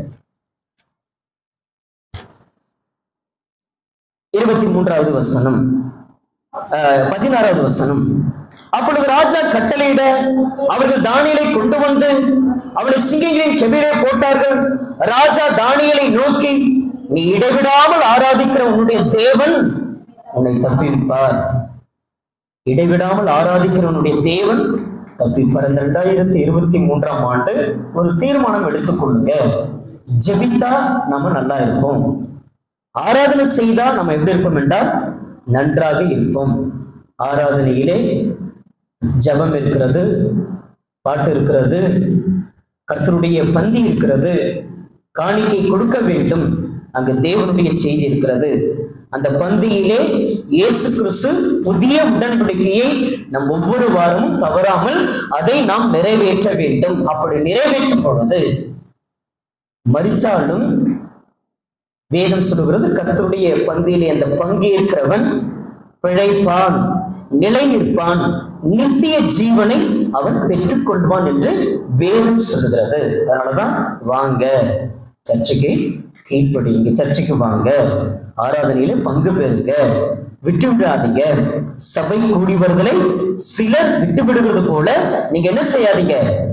இருபத்தி மூன்றாவது வசனம் அஹ், பதினாறாவது வசனம் அப்பொழுது ராஜா கட்டளையிட அவர்கள் தானியலை கொண்டு வந்து அவனை சிங்கைகளின் கெபிரே போட்டார்கள் ராஜா தானியலை நோக்கி நீ இடைவிடாமல் ஆராதிக்கிற உன்னுடைய தேவன் உன்னை தப்பிப்பார் இடைவிடாமல் ஆராதிக்கிற உன்னுடைய தேவன் தப்பிப்பார் இந்த ரெண்டாயிரத்தி இருபத்தி மூன்றாம் ஆண்டு ஒரு தீர்மானம் எடுத்துக்கொள்ளுங்க ஜெபித்தா நம்ம நல்லா இருப்போம் ஆராதனை செய்தா நம்ம எப்படி இருப்போம் என்றால் நன்றாக இருப்போம் ஆராதனையிலே ஜெபம் இருக்கிறது பாட்டு இருக்கிறது கர்த்தருடைய பந்தி இருக்கிறது காணிக்கை கொடுக்க வேண்டும் அங்கு தேவனுடைய செய்தி இருக்கிறது அந்த பந்தியிலே இயேசு கிறிஸ்து புதிய உடன்படிக்கையை நம் ஒவ்வொரு வாரமும் தவறாமல் அதை நாம் நிறைவேற்ற வேண்டும் அப்படி நிறைவேற்றும் பொழுது மறிச்சாலும் வேதம் சொல்லுகிறது கர்த்தருடைய பந்தியிலே அந்த பங்கேற்கிறவன் பிழைப்பான் நிலை நிற்பான் நித்திய ஜீவனை அவன் பெற்றுக்கொள்வான் என்று வேதம் சொல்லுகிறது அதனாலதான் வாங்க சர்ச்சுக்கு கீழ்ப்படிங்க சர்ச்சுக்கு வாங்க ஆராதனையில பங்கு பெறுங்க விட்டு விடாதீங்க சபை கூடி வருதலை சிலர் விட்டு விடுவது போல நீங்க என்ன செய்யாதீங்க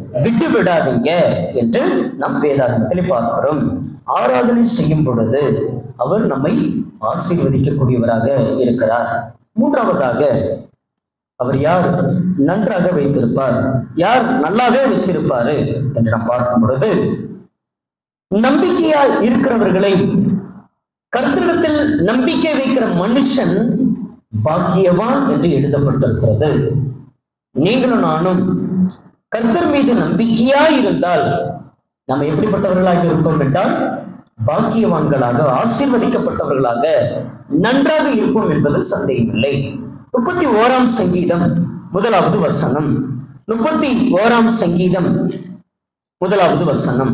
விட்டு விடாதீங்க என்று நம் வேதாகமத்தில் பார்க்கிறோம் ஆராதனை செய்யும் பொழுது அவர் நம்மை ஆசீர்வதிக்கக்கூடியவராக இருக்கிறார் மூன்றாவதாக அவர் யார் நன்றாக வைத்திருப்பார் யார் நல்லாவே வச்சிருப்பாரு என்று நாம் பார்க்கும் பொழுது நம்பிக்கையா இருக்கிறவர்களை கர்த்தரிடத்தில் நம்பிக்கை வைக்கிற மனுஷன் பாக்கியவான் என்று எழுதப்பட்டிருக்கிறது நீங்களும் நானும் கர்த்தர் மீது நம்பிக்கையா இருந்தால் நாம் எப்படிப்பட்டவர்களாக இருப்போம் என்றால் பாக்கியவான்களாக ஆசீர்வதிக்கப்பட்டவர்களாக நன்றாக இருப்போம் என்பது சந்தேகமில்லை முப்பத்தி ஓராம் சங்கீதம் முதலாவது வசனம் முப்பத்தி ஓராம் சங்கீதம் முதலாவது வசனம்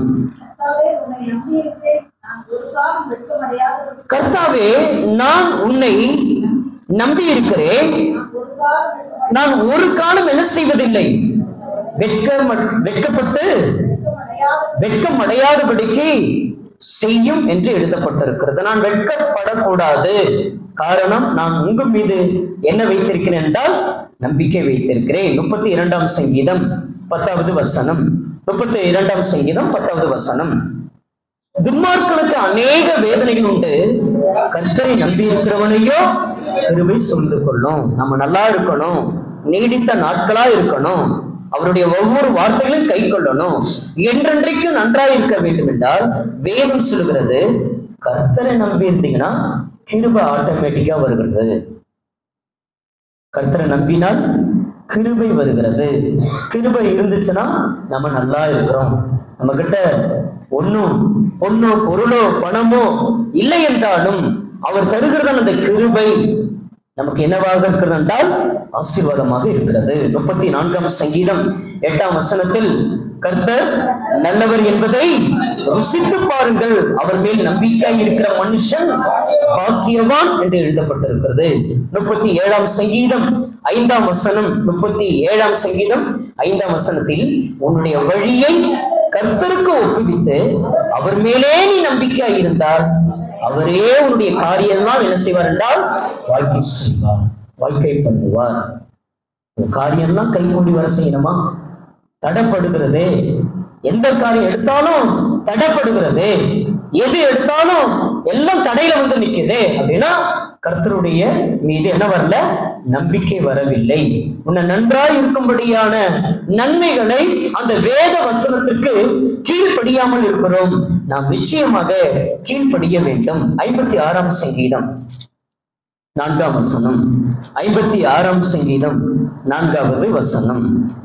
கர்த்தாவே, நான் உன்னை நம்பியிருக்கிறேன் நான் கர்த்தாவே நான் உன்னை நம்பி இருக்கிறேன் நான் ஒரு காலம் வெட்கமடையாதிருப்பேன். ஒரு காலம் என்ன செய்வதில்லை வெட்கம் வெட்கப்பட்டு வெட்கமடையாதிருப்பேன். வெட்கம் அடையாதபடிக்கு செய்யும் என்று எழுதப்பட்டிருக்கிறது நான் வெட்கப்படக்கூடாது காரணம் நான் உங்க மீது என்ன வைத்திருக்கிறேன் என்றால் நம்பிக்கை வைத்திருக்கிறேன் முப்பத்தி இரண்டாம் சங்கீதம் பத்தாவது வசனம் முப்பத்தி இரண்டாம் சங்கீதம் பத்தாவது வசனம் துன்மார்களுக்கு அநேக வேதனைகள் உண்டு கர்த்தரை நம்பி இருக்கிறவனையோ கிருபை சூழ்ந்து கொள்ளும் நம்ம நல்லா இருக்கணும் நீடித்த நாட்களா இருக்கணும் அவருடைய ஒவ்வொரு வார்த்தைகளையும் கை கொள்ளணும் என்றென்றைக்கும் நன்றாய் இருக்க வேண்டும் என்றால் வேதம் சொல்லுகிறது கர்த்தரை நம்பி இருந்தீங்கன்னா கிருபை ஆட்டோமேட்டிக்கா வருகிறது கர்த்தரை நம்பினால் கிருபை வருகிறது கிருபை இருந்துச்சுன்னா நம்ம நல்லா இருக்கிறோம் நம்ம கிட்ட ஒண்ணும் பொண்ணோ பொருளோ பணமோ இல்லை என்றாலும் அவர் தருகிறதான அந்த கிருபை நமக்கு என்னவாக இருக்கிறது என்றால் ஆசீர்வாதமாக இருக்கிறது முப்பத்தி நான்காம் சங்கீதம் எட்டாம் வசனத்தில் கர்த்தர் நல்லவர் என்பதை ருசித்து பாருங்கள் அவர் மேல் நம்பிக்கை இருக்கிற மனுஷன் பாக்கியவான் என்று எழுதப்பட்டிருக்கிறது முப்பத்தி ஏழாம் சங்கீதம் ஐந்தாம் வசனம் முப்பத்தி ஏழாம் சங்கீதம் ஐந்தாம் வசனத்தில் உன்னுடைய வழியை கர்த்தருக்கு ஒப்புவித்து அவர் மேலே நீ நம்பிக்கையாய் இருந்தால் அவரே உன்னுடைய காரியம்லாம் என்ன செய்வார் என்றால் வாழ்க்கை செய்வார் வாழ்க்கை பண்ணுவார் உன் காரியம்லாம் கை கூடி வர செய்யணுமா தடப்படுகிறதே எந்த காரியம் எடுத்தாலும் தடப்படுகிறதே எது எடுத்தாலும் எல்லாம் தடையில வந்து நிக்குதே அப்படின்னா கர்த்தருடைய மீது என்ன வரல நம்பிக்கை வரவில்லை உன்னை நன்றாய் இருக்கும்படியான நன்மைகளை அந்த வேத வசனத்திற்கு கீழ்ப்படியாமல் இருக்கிறோம் நாம் நிச்சயமாக கீழ்ப்படிய வேண்டும் ஐம்பத்தி ஆறாம் சங்கீதம் நான்காம் வசனம் ஐம்பத்தி ஆறாம் சங்கீதம் நான்காவது வசனம்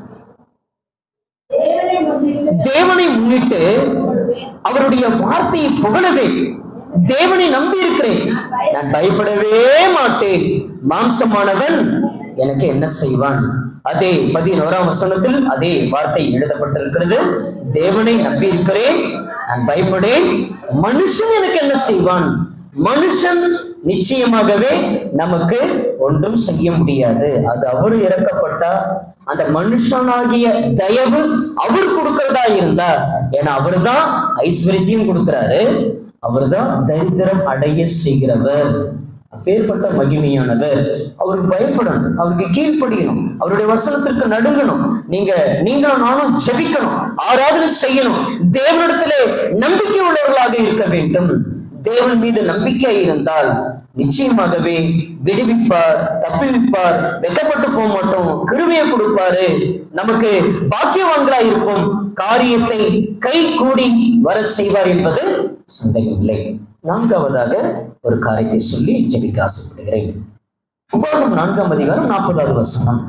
தேவனை முன்னிட்டு தேவனை முன்னிட்டு அவருடைய வார்த்தையை புகழவேன் தேவனை நம்பி இருக்கிறேன் நான் பயப்படவே மாட்டேன் மாம்சமானவன் எனக்கு என்ன செய்வான் அதே பதினோராம் வசனத்தில் அதே வார்த்தை எழுதப்பட்டிருக்கிறது தேவனை நம்பி இருக்கிறேன் நான் பயப்படேன் மனுஷன் எனக்கு என்ன செய்வான் மனுஷன் நிச்சயமாகவே நமக்கு ஒன்றும் செய்ய முடியாது அது அவர் இறக்கப்பட்டா அந்த மனுஷனாகிய தயவு அவர் கொடுக்கிறதா இருந்தா ஏன்னா அவர்தான் ஐஸ்வர்யத்தையும் கொடுக்கிறாரு அவர்தான் தரித்திரம் அடைய செய்கிறவர் அப்பேற்பட்ட மகிமையானவர் அவருக்கு பயப்படணும் அவருக்கு கீழ்ப்படியணும் அவருடைய வசனத்திற்கு நடுங்கணும் நீங்க நீங்களும் நானும் ஜெபிக்கணும் ஆராதனை செய்யணும் தேவனிடத்திலே நம்பிக்கை உள்ளவர்களாக இருக்க வேண்டும் தேவன் மீது நம்பிக்கை இருந்தால் நிச்சயமாகவே விடுவிப்பார் தப்புவிப்பார் வெக்கப்பட்டு போக மாட்டோம் கிருமையை கொடுப்பாரு நமக்கு பாக்கியவான்களா இருப்போம் காரியத்தை கை கூடி வர செய்வார் என்பது சந்தேகமில்லை நான்காவதாக ஒரு காரியத்தை சொல்லி ஜெபிக்க ஆசைப்படுகிறேன் உபாகம் நான்காம் அதிகாரம் நாற்பதாவது வசனம்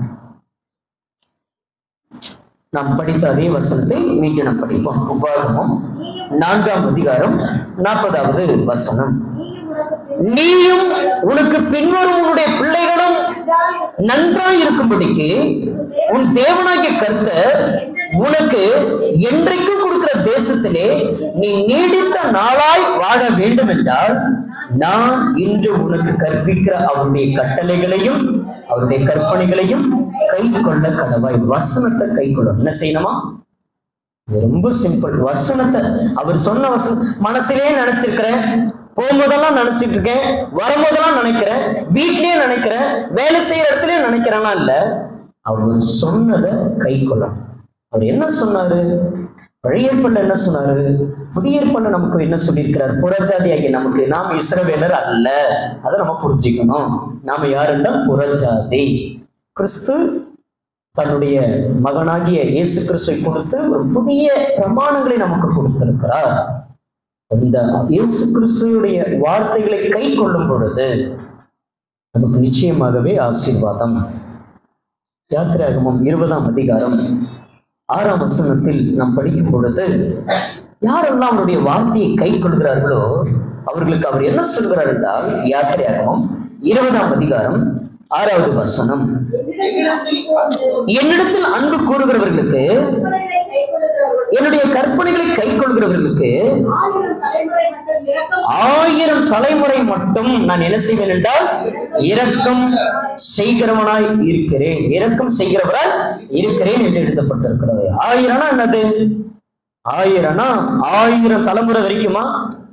நாம் படித்த அதே வசனத்தை மீண்டும் நாம் படிப்போம் உபாகமும் நான்காம் அதிகாரம் நாற்பதாவது வசனம் நீயும் நீயும் உனக்கு உனக்கு பின்வரும் உன்னுடைய பிள்ளைகளும் பிதாவின் நன்றாய் இருக்கும்படிக்கு உன் தேவனாகிய கர்த்தர் உனக்கு என்றைக்கும் கொடுக்கிற தேசத்திலே நீ நீடித்த நாளாய் வாழ வேண்டும் என்றால் நான் இன்று உனக்கு கற்பிக்கிற அவருடைய கட்டளைகளையும் அவருடைய கற்பனைகளையும் கை கொள்ள கடவாய் வசனத்தை கை கொள்ள என்ன செய்யணுமா இது ரொம்ப சிம்பிள் வசனத்தை அவர் சொன்ன வசனம் மனசிலே நினைச்சிருக்கிறேன் போகும்போதெல்லாம் நினைச்சிட்டு இருக்கேன் வரும்போதெல்லாம் நினைக்கிறேன் வீட்லயே நினைக்கிறேன் வேலை செய்யற இடத்துலயும் நினைக்கிறேன்னா இல்ல அவர் சொன்னதை கை கொள்ளணும் அவர் என்ன சொன்னாரு பழைய ஏற்பாடுல என்ன சொன்னாரு புதிய ஏற்பாடுல நமக்கு என்ன சொல்லியிருக்கிறார் புறஜாதியாகிய நமக்கு நாம் இஸ்ரவேலர் அல்ல அதை நம்ம புரிஞ்சுக்கணும் நாம யாருன்னா புறஜாதி கிறிஸ்து தன்னுடைய மகனாகிய இயேசு கிறிஸ்துவை கொடுத்து ஒரு புதிய பிரமாணங்களை நமக்கு கொடுத்திருக்கிறார் இந்த இயேசு கிறிஸ்துவுடைய வார்த்தைகளை கை கொள்ளும் பொழுது நமக்கு நிச்சயமாகவே ஆசீர்வாதம் யாத்திராகமம் இருபதாம் அதிகாரம் ஆறாம் வசனத்தில் நாம் படிக்கும் பொழுது யாரெல்லாம் அவருடைய வார்த்தையை கை கொள்கிறார்களோ அவர்களுக்கு அவர் என்ன சொல்கிறார் என்றால் யாத்திரையாகவும் இருபதாம் அதிகாரம் ஆறாவது வசனம் என்னிடத்தில் என்னிடத்தில் அன்பு கூர்ந்து அன்பு கூறுகிறவர்களுக்கு கற்பனைகளை கைக்கொள்ளுகிறவர்களுக்கு என்னுடைய கற்பனைகளை கை கொள்கிறவர்களுக்கு ஆயிரம் தலைமுறை மட்டும் இரக்கம் ஆயிரம் தலைமுறை மட்டும் நான் என்ன செய்வேன் என்றால் இரக்கம் செய்கிறவனாய் இருக்கிறேன் இரக்கம் செய்கிறவராய் இருக்கிறேன் என்று எழுதப்பட்டிருக்கிறது ஆயிரம்னா என்னது ஆயிரம்னா ஆயிரம் தலைமுறை வரைக்குமா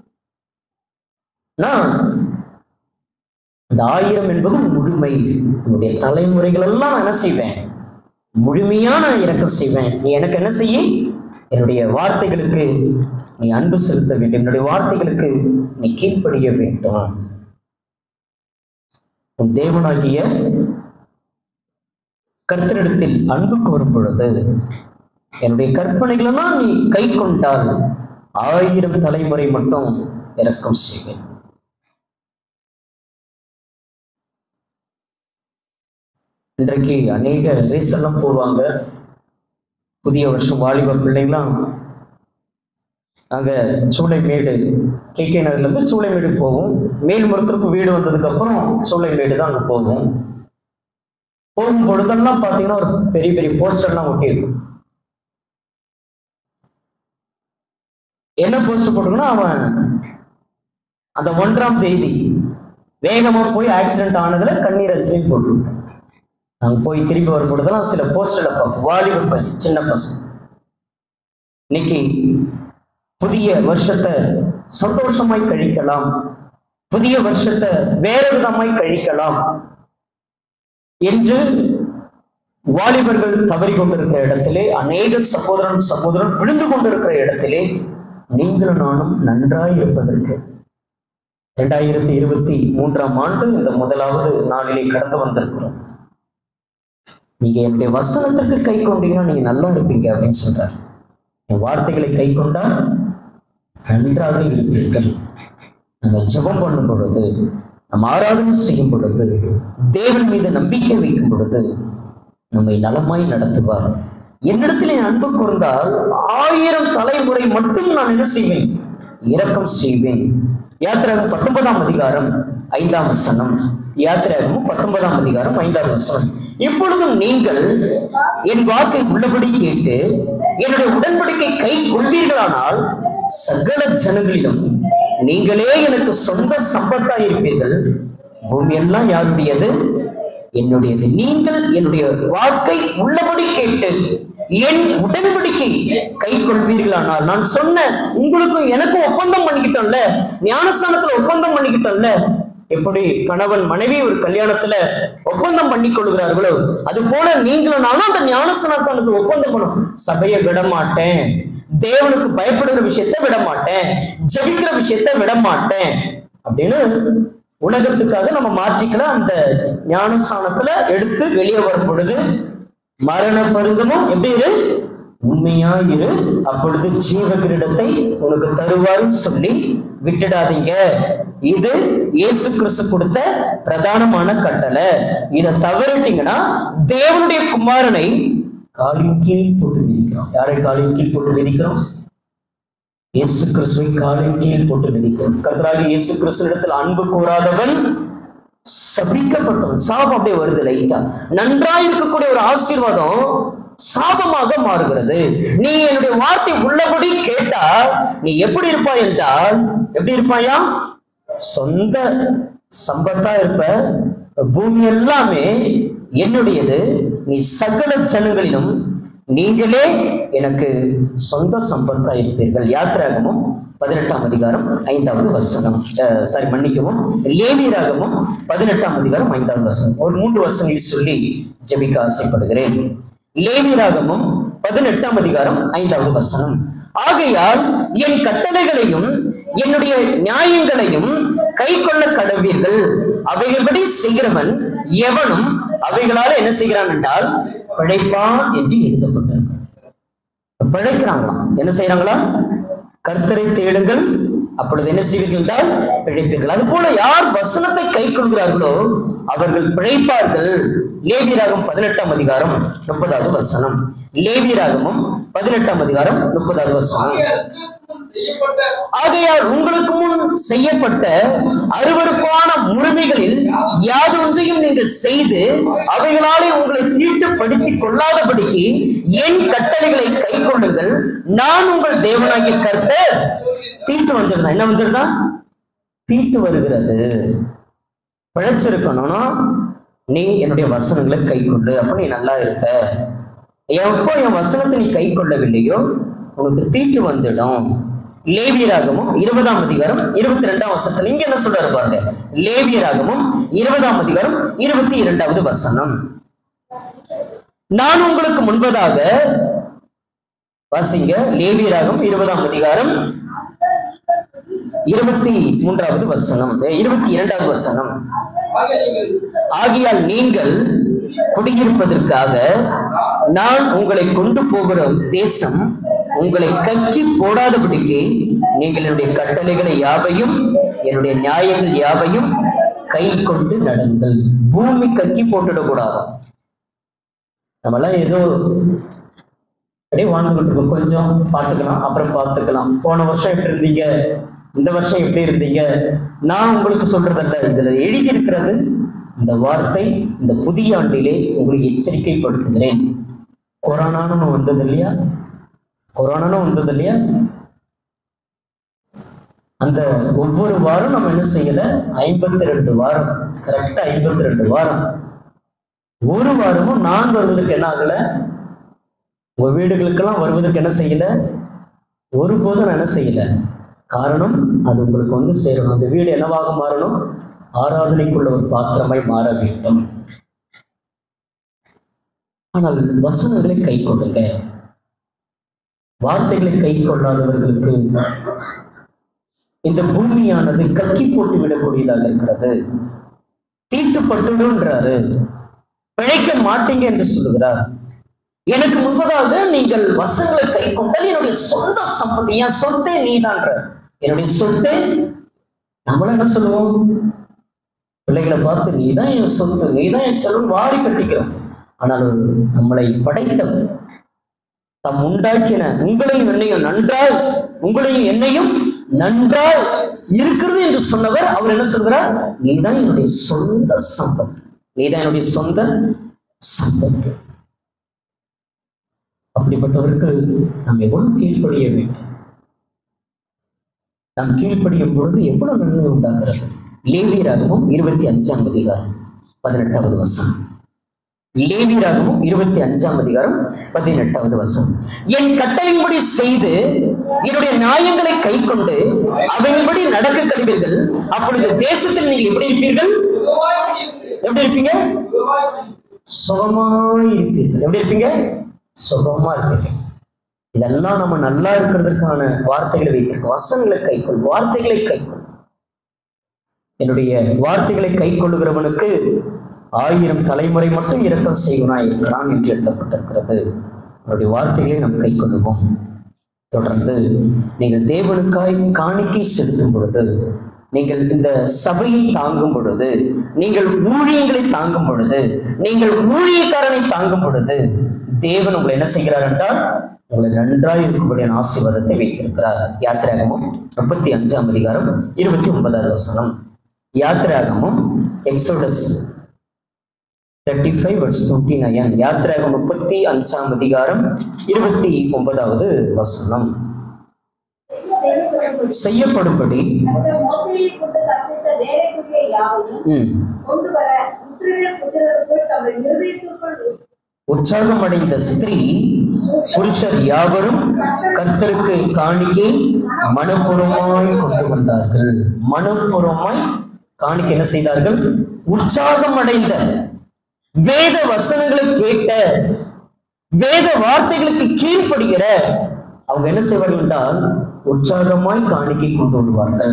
நான் இந்த ஆயிரம் என்பது முழுமை உன்னுடைய தலைமுறைகள் எல்லாம் நான் என்ன செய்வேன் முழுமையா நான் இரக்கம் செய்வேன் நீ எனக்கு என்ன செய்ய என்னுடைய வார்த்தைகளுக்கு நீ அன்பு செலுத்த வேண்டும் என்னுடைய வார்த்தைகளுக்கு நீ கீழ்ப்படிய வேண்டும் உன் தேவனாகிய கர்த்தரிடத்தில் அன்பு கோரும் பொழுது என்னுடைய கற்பனைகளெல்லாம் நீ கை கொண்டால் ஆயிரம் தலைமுறை மட்டும் இரக்கம் செய்வேன் இன்றைக்கு அநேக ரேஸ் எல்லாம் போவாங்க புதிய வருஷம் வாலிப பிள்ளைங்களாம் நாங்க சூளைமேடு கே கே நகர்ல இருந்து சூளைமேடு போவோம் மேல்முறத்திற்கு வீடு வந்ததுக்கு அப்புறம் சூளைமேடு தான் அங்க போவோம் போகும் பொழுதெல்லாம் பாத்தீங்கன்னா ஒரு பெரிய பெரிய போஸ்டர்லாம் ஒட்டியிருக்கும் என்ன போஸ்டர் போட்டிருக்கோன்னா அவன் அந்த ஒன்றாம் தேதி வேகமா போய் ஆக்சிடென்ட் ஆனதுல கண்ணீர் அஞ்சலி போட்டுருக்கோம் நாங்க போய் திரும்பி வரும் பொழுதெல்லாம் சில போஸ்டர்ல பார்ப்போம் வாலிப பையன் சின்ன பசங்க இன்னைக்கு புதிய வருஷத்தை சந்தோஷமாய் கழிக்கலாம் புதிய வருஷத்தை வேற விதமாய் கழிக்கலாம் என்று வாலிபர்கள் தவறி கொண்டிருக்கிற இடத்திலே அநேக சகோதரன் சகோதரன் விழுந்து கொண்டிருக்கிற இடத்திலே நீங்களும் நானும் நன்றாய் இருப்பதற்கு இரண்டாயிரத்தி இருபத்தி மூன்றாம் ஆண்டு இந்த முதலாவது நாளிலே கடந்து வந்திருக்கிறோம் நீங்க என்னுடைய வசனத்திற்கு கை கொண்டீங்கன்னா நீங்க நல்லா இருப்பீங்க அப்படின்னு சொல்றாரு என் வார்த்தைகளை கை கொண்டால் நன்றாக இருப்பீர்கள் நம்ம ஜெபம் பண்ணும் பொழுது நம்ம ஆராதனை செய்யும் பொழுது தேவன் மீது நம்பிக்கை வைக்கும் பொழுது நம்மை நலமாய் நடத்துவார் என்னிடத்தில் என் அன்பு கூர்ந்தால் ஆயிரம் தலைமுறை மட்டும் நான் என்ன செய்வேன் இரக்கம் செய்வேன் யாத்திராகம் பத்தொன்பதாம் அதிகாரம் ஐந்தாம் வசனம் யாத்திராகமும் பத்தொன்பதாம் அதிகாரம் ஐந்தாம் வசனம் இப்பொழுதும் நீங்கள் என் வாக்கை உள்ளபடி கேட்டு என்னுடைய உடன்படிக்கை கை கொள்வீர்களானால் சகல ஜனங்களிலும் நீங்களே எனக்கு சொந்த சம்பத்தாய் இருப்பீர்கள் பூமி எல்லாம் யாருடையது என்னுடையது நீங்கள் என்னுடைய வாக்கை உள்ளபடி கேட்டு என் உடன்படிக்கை கை கொள்வீர்களானால் நான் சொன்ன உங்களுக்கும் எனக்கும் ஒப்பந்தம் பண்ணிக்கிட்டோம்ல ஞானஸ்தானத்துல ஒப்பந்தம் பண்ணிக்கிட்டோம்ல எப்படி கணவன் மனைவி ஒரு கல்யாணத்துல ஒப்பந்தம் பண்ணி கொள்கிறார்களோ அது போல நீங்களும் நானும் அந்த ஞானஸ்தானத்தானது ஒப்பந்தம் பண்ணும் சபையை விட மாட்டேன் தேவனுக்கு பயப்படுகிற விஷயத்த விட மாட்டேன் ஜெபிக்கிற விஷயத்த விட மாட்டேன் அப்படின்னு உலகத்துக்காக நம்ம மாற்றிக்கலாம் அந்த ஞானஸ்தானத்துல எடுத்து வெளியே வரும் பொழுது மரண பருந்தமும் எப்படி இரு உண்மையா இரு அப்பொழுது ஜீவ கிரீடத்தை உனக்கு தருவாருன்னு சொல்லி விட்டுடாதீங்க இது இயேசு கிறிஸ்து கொடுத்த பிரதானமான கட்டளை இதை தவறிட்டீங்கன்னா தேவனுடைய குமாரனை காலின் கீழ் போட்டு மிதிக்கிறோம் யாரை காலின் கீழ் போட்டு மிதிக்கிறோம் இயேசு கிறிஸ்துவை காலின் கீழ் போட்டு மிதிக்கிறோம் கர்த்தராகிய இயேசு கிறிஸ்துவிடத்தில் அன்பு கூறாதவன் சபிக்கப்பட்டவன் சாபம் அப்படியே வருது லைட்டா நன்றா இருக்கக்கூடிய ஒரு ஆசீர்வாதம் சாபமாக மாறுகிறது நீ என்னுடைய வார்த்தை உள்ளபடி கேட்டா நீ எப்படி இருப்பாய் என்றால் எப்படி இருப்பாயா சொந்த சம்பத்தா இருப்ப பூமி எல்லாமே என்னுடையது நீ சகல ஜனங்களிலும் நீங்களே எனக்கு சொந்த சம்பத்தா இருப்பீர்கள் யாத்திராகமும் பதினெட்டாம் அதிகாரம் ஐந்தாவது வசனம் சாரி மன்னிக்கவும் லேவியராகமும் பதினெட்டாம் அதிகாரம் ஐந்தாவது வசனம் ஒரு மூன்று வசனங்களை சொல்லி ஜெபிக்க ஆசைப்படுகிறேன் லேவியராகமும் பதினெட்டாம் அதிகாரம் ஐந்தாவது வசனம் ஆகையால் என் கட்டளைகளையும் என்னுடைய நியாயங்களையும் கை கொள்ள கடவீர்கள் அவைகளபடி செய்கிறவன் எவனும் அவைகளால என்ன செய்கிறான் என்றால் பிழைப்பான் என்று எழுதப்பட்டிருக்கு பிழைக்கிறாங்களாம் என்ன செய்யறாங்களா கர்த்தரை தேடுங்கள் அப்பொழுது என்ன செய்வீர்கள் என்றால் பிழைப்பீர்கள் அது போல யார் வசனத்தை கை கொள்கிறார்களோ அவர்கள் பிழைப்பார்கள் லேவியராகம் பதினெட்டாம் அதிகாரம் முப்பதாவது வசனம் லேவியராகமும் பதினெட்டாம் அதிகாரம் முப்பதாவது வசனம் ஆகையால் உங்களுக்கு முன் ஆகையால் உங்களுக்கு முன் செய்யப்பட்ட செய்யப்பட்ட அருவருப்பான முறைமைகளில் யாதொன்றையும் நீங்கள் செய்து அவைகளாலே உங்களை தீட்டுப்படுத்திக் கொள்ளாதபடிக்கு என் கட்டளைகளை கை கொள்ளுங்கள் நான் உங்கள் தேவனாகிய கர்த்தர் தீட்டு வந்துருந்தா என்ன வந்துருதா தீட்டு வருகிறது பிழைச்சிருக்கணும்னா நீ என்னுடைய வசனங்களை கை கொள்ளு அப்ப நீ நல்லா இருப்ப எப்போ என் வசனத்தை நீ கை கொள்ளவில்லையோ உனக்கு தீட்டு வந்துடும் லேவியராகமும் இருபதாம் அதிகாரம் இருபத்தி ரெண்டாம் வசனத்துல இங்க என்ன சொல்றாரு பாருங்க லேவியராகமும் இருபதாம் அதிகாரம் இருபத்தி இரண்டாவது வசனம் நான் உங்களுக்கு முன்பதாக வாசிங்க லேவியராகம் இருபதாம் அதிகாரம் இருபத்தி மூன்றாவது வசனம் அஹ், இருபத்தி இரண்டாவது வசனம் ஆக நீங்கள் ஆகையால் நீங்கள் குடியிருப்பதற்காக நான் உங்களை கொண்டு போகிற தேசம் உங்களை கக்கி போடாதபடிக்கு நீங்கள் என்னுடைய கட்டளைகளை யாவையும் என்னுடைய நியாயங்கள் யாவையும் கை கொண்டு நடங்கள் பூமி கக்கி போட்டுடக்கூடாது நம்மெல்லாம் ஏதோ அப்படியே வாழ்ந்துகிட்டு இருக்கோம் கொஞ்சம் பார்த்துக்கலாம் அப்புறம் பார்த்துக்கலாம் போன வருஷம் எப்படி இருந்தீங்க இந்த வருஷம் எப்படி இருந்தீங்க நான் உங்களுக்கு சொல்றதல்ல இதுல எழுதி இருக்கிறது இந்த வார்த்தை இந்த புதிய ஆண்டிலே உங்களுக்கு எச்சரிக்கைப்படுத்துகிறேன் கொரோனான்னு வந்தது இல்லையா கொரோனான்னு வந்தது இல்லையா அந்த ஒவ்வொரு வாரம் நம்ம என்ன செய்யல ஐம்பத்தி ரெண்டு வாரம் கரெக்டா ஐம்பத்தி ரெண்டு வாரம் ஒரு வாரமும் நான் வருவதற்கு என்ன ஆகல உங்க வீடுகளுக்கெல்லாம் வருவதற்கு என்ன செய்யல ஒருபோதும் நான் என்ன செய்யல காரணம் அது உங்களுக்கு வந்து சேரணும் அந்த வீடு என்னவாக மாறணும் ஆராதனைக்குள்ள ஒரு பாத்திரமாய் மாற வேண்டும் ஆனால் வசனங்களை கை கொள்ளுங்க வார்த்தைகளை கை கொள்ளாதவர்களுக்கு இந்த பூமியானது கக்கி போட்டு விடக்கூடியதாக இருக்கிறது தீட்டுப்பட்டுடுன்றாரு பிழைக்க மாட்டீங்க என்று சொல்லுகிறார் எனக்கு முன்பதாக நீங்கள் வசங்களை கை கொண்டால் என்னுடைய சொந்த சம்பத்தி என் சொத்தே நீதான்ற என்னுடைய சொத்தே நம்மள என்ன சொல்லுவோம் பிள்ளைகளை பார்த்து நீதான் என் சொத்து நீதான் என் செல்வம் வாரி கட்டிக்கிறோம் ஆனால் நம்மளை படைத்தவர் தம் உண்டாக்கின உங்களையும் என்னையும் நன்றாய் உங்களையும் என்னையும் நன்றாய் இருக்கிறது என்று சொன்னவர் அவர் என்ன சொல்கிறார் நீதான் என்னுடைய சொந்த சம்பத்து நீதான் என்னுடைய சொந்த சம்பத்து அப்படிப்பட்டவருக்கு நாம் எவ்வளவு கீழ்ப்படிய வேண்டும் நாம் கீழ்ப்படியும் பொழுது எவ்வளவு நன்மை உண்டாகிறது லேவியராகவும் இருபத்தி அஞ்சாம் அதிகாரம் பதினெட்டாவது வசனம் லேவியராகவும் இருபத்தி அஞ்சாம் அதிகாரம் பதினெட்டாவது வசனம் என் கட்டளையின்படி செய்து என்னுடைய நியாயங்களை கை கொண்டு அவையின்படி நடக்க கடுவீர்கள் அப்பொழுது தேசத்தில் நீங்கள் எப்படி இருப்பீர்கள் எப்படி இருப்பீங்க சுகமாய் இருப்பீர்கள் எப்படி இருப்பீங்க சுகமா இருப்பீங்க இதெல்லாம் நம்ம நல்லா இருக்கிறதுக்கான வார்த்தைகளை வைத்திருக்கோம் வசனங்களை கைக்கொள் வார்த்தைகளை கைக்கொள் என்னுடைய வார்த்தைகளை கை கொள்ளுகிறவனுக்கு ஆயிரம் தலைமுறை மட்டும் இரக்கம் செய்வனாய் இருக்கிறான் என்று எழுதப்பட்டிருக்கிறது அவருடைய வார்த்தைகளை நாம் கை கொள்ளுவோம் தொடர்ந்து நீங்கள் தேவனுக்காய் காணிக்கை செலுத்தும் பொழுது நீங்கள் இந்த சபையை தாங்கும் பொழுது நீங்கள் ஊழியங்களை தாங்கும் பொழுது நீங்கள் ஊழியக்காரனை தாங்கும் பொழுது தேவன் உங்களை என்ன செய்கிறார் என்றால் உங்களை நன்றாய் இருக்கும்படியான ஆசீர்வாதத்தை வைத்திருக்கிறார் யாத்திராகமும் முப்பத்தி அஞ்சாம் அதிகாரம் இருபத்தி ஒன்பதாவது வசனம் யாத்திராகமும் Exodus thirty five verse twenty nine யாத்திராகம் முப்பத்தி அஞ்சாம் அதிகாரம் இருபத்தி ஒன்பதாவது வசனம் செய்யப்படும்படி செய்யப்படும்படி கர்த்தர் மோசேயை கொண்டு கற்பித்த வேலைக்குரிய யாவையும் ம், கொண்டு வர இஸ்ரவேல் புத்திரருக்குள் தங்கள் இருதயத்திற்குள் உற்சாகம் அடைந்த ஸ்திரீ புருஷர் யாவரும் கர்த்தருக்கு காணிக்கை மனப்பூர்வமாய் கொண்டு வந்தார்கள் மனப்பூர்வமாய் காணிக்கை என்ன செய்தார்கள் உற்சாகம் அடைந்த வேத வசனங்களை கேட்ட வேத வார்த்தைகளுக்கு கீழ்ப்படுகிற அவங்க என்ன செய்வார்கள் என்றால் உற்சாகமாய் காணிக்கை கொண்டு வருவார்கள்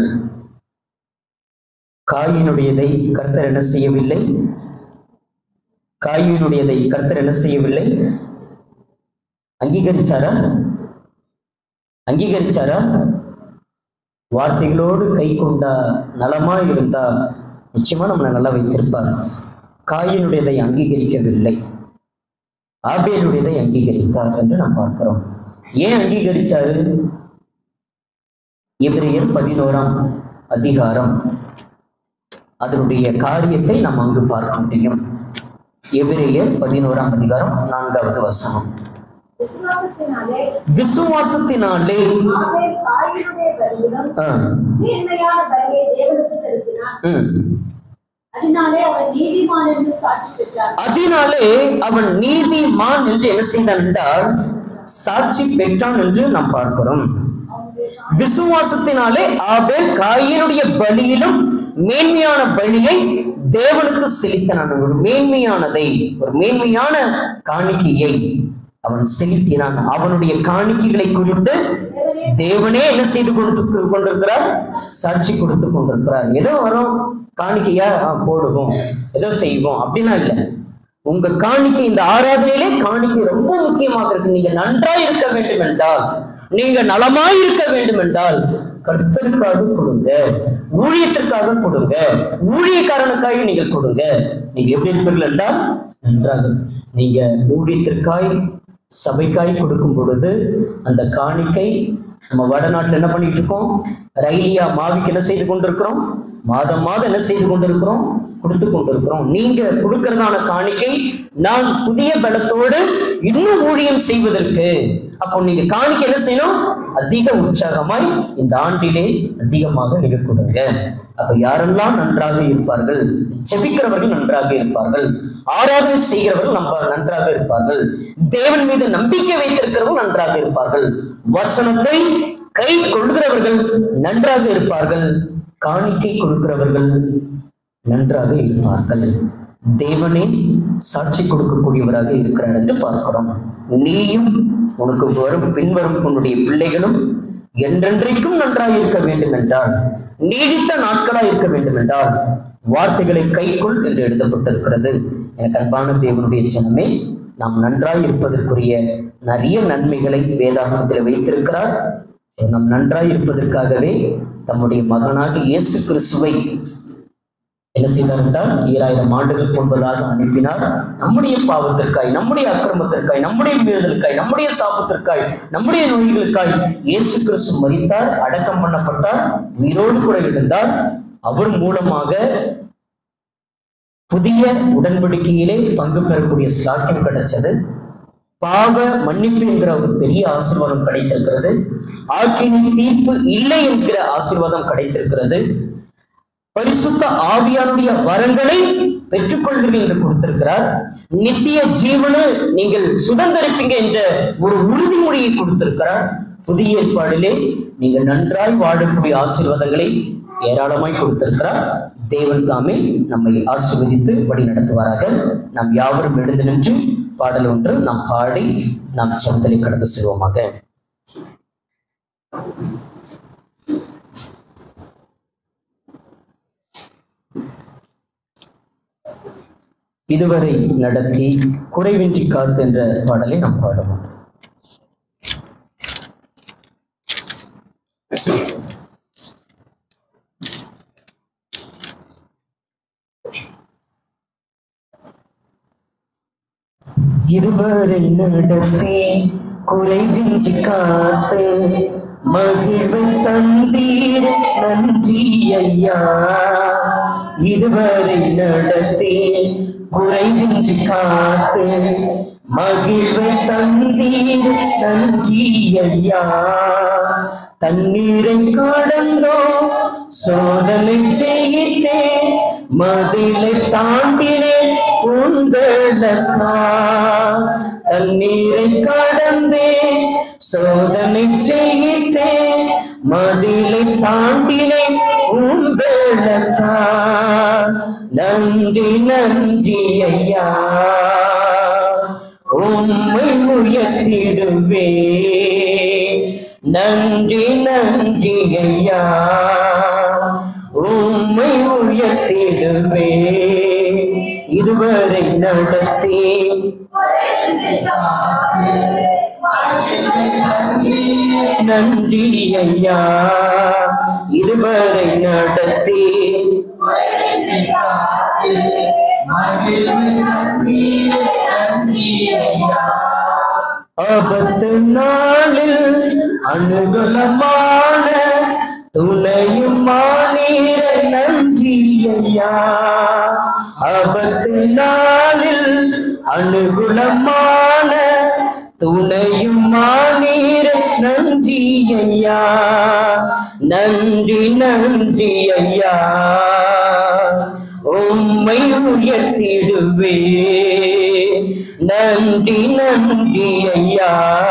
காயினுடையதை கர்த்தர் என்ன செய்யவில்லை காயினுடையதை கர்த்தர் என்ன செய்யவில்லை அங்கீகரிச்சாரா அங்கீகரிச்சாரா வார்த்தைகளோடு கை கொண்டா நலமா இருந்தா நிச்சயமா நம்மளை நல்லா வைத்திருப்பார் காயினுடையதை அங்கீகரிக்கவில்லை ஆபேலுடையதை அங்கீகரித்தார் என்று நாம் பார்க்கிறோம் ஏன் அங்கீகரிச்சாரு எபிரேயர் பதினோராம் அதிகாரம் அதனுடைய காரியத்தை நாம் அங்கு பார்க்க முடியும் எபிரேயர் பதினோராம் அதிகாரம் நான்காவது வசனம் விசுவாசத்தினாலே விசுவாசத்தினாலே ஆபேல் காயினுடைய பலியிலும் ஆ, மேன்மையான பலியை தேவனுக்கு செலுத்தினான் ம். அதனாலே அவன் நீதிமான் என்று சாட்சி பெற்றான் அதனாலே அவன் நீதிமான் என்று என்ன செய்தான் என்றால் சாட்சி பெற்றான் என்று நாம் பார்க்கிறோம் அவனுடைய விசுவாசத்தினாலே ஆபேல் காயினுடைய பலியிலும் மேன்மையான பலியை தேவனுக்கு செலுத்தினான் ஒரு மேன்மையானதை ஒரு மேன்மையான காணிக்கையை அவன் செலுத்தினான் அவனுடைய காணிக்கைகளை குறித்து தேவனே என்ன செய்து கொண்டு கொண்டிருக்கிறார் சாட்சி கொடுத்து கொண்டிருக்கிறார் ஏதோ வரும் காணிக்கையா ஆ, போடுவோம் ஏதோ செய்வோம் அப்படிலாம் இல்லை உங்க காணிக்கை இந்த ஆராதனையிலே காணிக்கை ரொம்ப முக்கியமாக இருக்கு நீங்க நன்றாய் இருக்க வேண்டும் என்றால் நீங்க நலமாய் இருக்க வேண்டும் என்றால் கர்த்தருக்காக கொடுங்க ஊழியத்திற்காக கொடுங்க ஊழியக்காரனுக்காக நீங்கள் கொடுங்க நீங்க எப்படி இருப்பீர்கள் என்றால் நன்றாக நீங்க ஊழியத்திற்காய் சபைக்காய் கொடுக்கும் பொழுது அந்த காணிக்கை நம்ம வடநாட்டுல என்ன பண்ணிட்டு இருக்கோம் ரயிலியா மாவிக்கு என்ன செய்து கொண்டிருக்கிறோம் மாதம் மாதம் என்ன செய்து கொண்டிருக்கிறோம் கொடுத்து கொண்டிருக்கிறோம் நீங்க கொடுக்கிறதான காணிக்கை நான் புதிய பலத்தோடு இன்னும் ஊழியம் செய்வதற்கு அப்போ நீங்க காணிக்கை என்ன செய்யணும் அதிக உற்சாகமாய் இந்த ஆண்டிலே அதிகமாக நீங்க கொடுங்க அப்ப யாரெல்லாம் நன்றாக இருப்பார்கள் ஜெபிக்கிறவர்கள் நன்றாக இருப்பார்கள் ஆராதனை செய்கிறவர்கள் நம்ம நன்றாக இருப்பார்கள் தேவன் மீது நம்பிக்கை வைத்திருக்கிறவர்கள் நன்றாக இருப்பார்கள் வசனத்தை கை கொள்கிறவர்கள் நன்றாக இருப்பார்கள் காணிக்கை கொடுக்கிறவர்கள் நன்றாக இருப்பார்கள் தேவனே சாட்சி கொடுக்கக்கூடியவராக இருக்கிறார் என்று பார்க்கிறோம் நீயும் உனக்கு வரும் பின்வரும் உன்னுடைய பிள்ளைகளும் என்றென்றைக்கும் நன்றாக இருக்க வேண்டும் என்றால் நீடித்த நாட்களாக இருக்க வேண்டும் என்றால் வார்த்தைகளை கைக்கொள் என்று எழுதப்பட்டிருக்கிறது எனக்கு அன்பான தேவனுடைய ஜனமே நாம் நன்றாய் இருப்பதற்குரிய நிறைய நன்மைகளை வேதாகமத்தில் வைத்திருக்கிறார் நாம் நன்றாய் இருப்பதற்காகவே தம்முடைய மகனாக இயேசு கிறிஸ்துவை என்ன செய்தார் என்றால் ஈராயிரம் ஆண்டுகள் முன்பதாக அனுப்பினார் நம்முடைய பாவத்திற்காய் நம்முடைய அக்கிரமத்திற்காய் நம்முடைய மீறுதலுக்காய் நம்முடைய சாபத்திற்காய் நம்முடைய நோய்களுக்காய் இயேசு கிறிஸ்து மரித்தார் அடக்கம் பண்ணப்பட்டார் உயிரோடு கூட இருந்தார் அவர் மூலமாக புதிய உடன்படிக்கையிலே பங்கு பெறக்கூடிய ஸ்லாக்கியம் கிடைச்சது பாவ மன்னிப்பு என்கிற ஒரு பெரிய ஆசீர்வாதம் கிடைத்திருக்கிறது ஆக்கினி தீர்ப்பு இல்லை என்கிற ஆசீர்வாதம் கிடைத்திருக்கிறது பரிசுத்த ஆவியானுடைய வரங்களை பெற்றுக்கொள்கிறீர்கள் என்று கொடுத்திருக்கிறார் நித்திய ஜீவனு நீங்கள் சுதந்திரிப்பீங்க என்ற ஒரு உறுதிமொழியை கொடுத்திருக்கிறார் புதிய ஏற்பாடிலே நீங்கள் நன்றாய் வாழக்கூடிய ஆசீர்வாதங்களை ஏராளமாய் கொடுத்திருக்கிறார் தேவன் தாமே நம்மை ஆசீர்வதித்து வழி நடத்துவாராக நாம் யாவரும் எழுந்து நின்று பாடல் ஒன்று நாம் பாடி நாம் சந்தலை கடந்து செல்வோமாக இதுவரை நடத்தி குறைவின்றி காத்து என்ற பாடலை நாம் பாடுவோம் இதுவரை நடத்தி குறைவின்றி காத்து மகிழ்வை தந்தீர் நன்றி ஐயா இதுவரை நடத்தி குறைவின்றி காத்து மகிழ்வை தந்தீர் நன்றி ஐயா தண்ணீரை கடந்தோ சோதனை செய்தேன் மதிலை தாண்டினேன் உங்களக்கா தண்ணீரை கடந்தே சோதனை செய்தேன் மதிலை தாண்டினேன் உங்களக்கா நன்றி நன்றி ஐயா உம்மை உயர்த்திடுவே நன்றி நன்றி ஐயா உம்மை உயர்த்திடுவே இதுவரை நடத்தி நன்றி ஐயா இதுவரை நடத்தி ஆபத்து நாளில் அனுகூலமான துணையும் மாநீர நன்றி ஐயா ஆபத்து நாளில் அனுகூலமான துணையும் மாநீர நன்றி ஐயா நன்றி நன்றி ஐயா உம்மை உயர்த்திடுவே நன்றி நன்றி ஐயா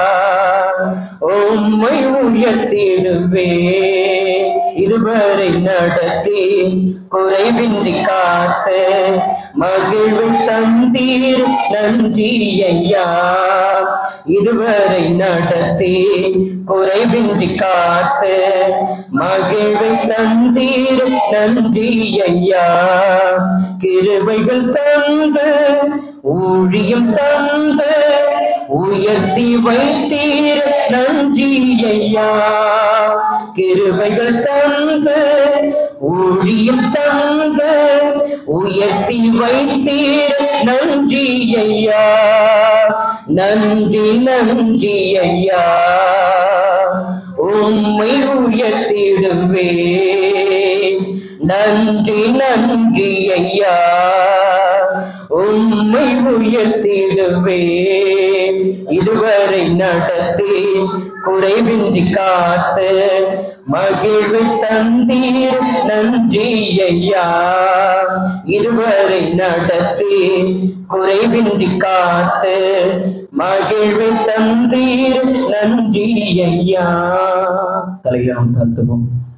உம்மை உயர்த்திடுவே இதுவரை நடத்தி குறைவின்றி காத்து மகிழ்வை தந்தீர் நன்றி ஐயா இதுவரை நடத்தி குறைவின்றி காத்து மகிழ்வை தந்தீர் நன்றி ஐயா கிருபைகள் தந்து ஊழியம் தந்து உயர்த்தி வைத்தீர் நன்றி ஐயா கிருபைகள் தந்து ஊழியம் தந்து உயர்த்தி வைத்தீர் நன்றி ஐயா நன்றி நன்றி ஐயா உம்மை உயர்த்திடுவே நன்றி நன்றி ஐயா உம்மை உயர்த்திடுவே இதுவரை நடத்தி குறைவின்றி காத்து மகிழ்வு தந்தீர் நன்றி ஐயா இதுவரை நடத்தி குறைவின்றி காத்து மகிழ்வு தந்தீர் நன்றி ஐயா தலையாம் தந்துவோம்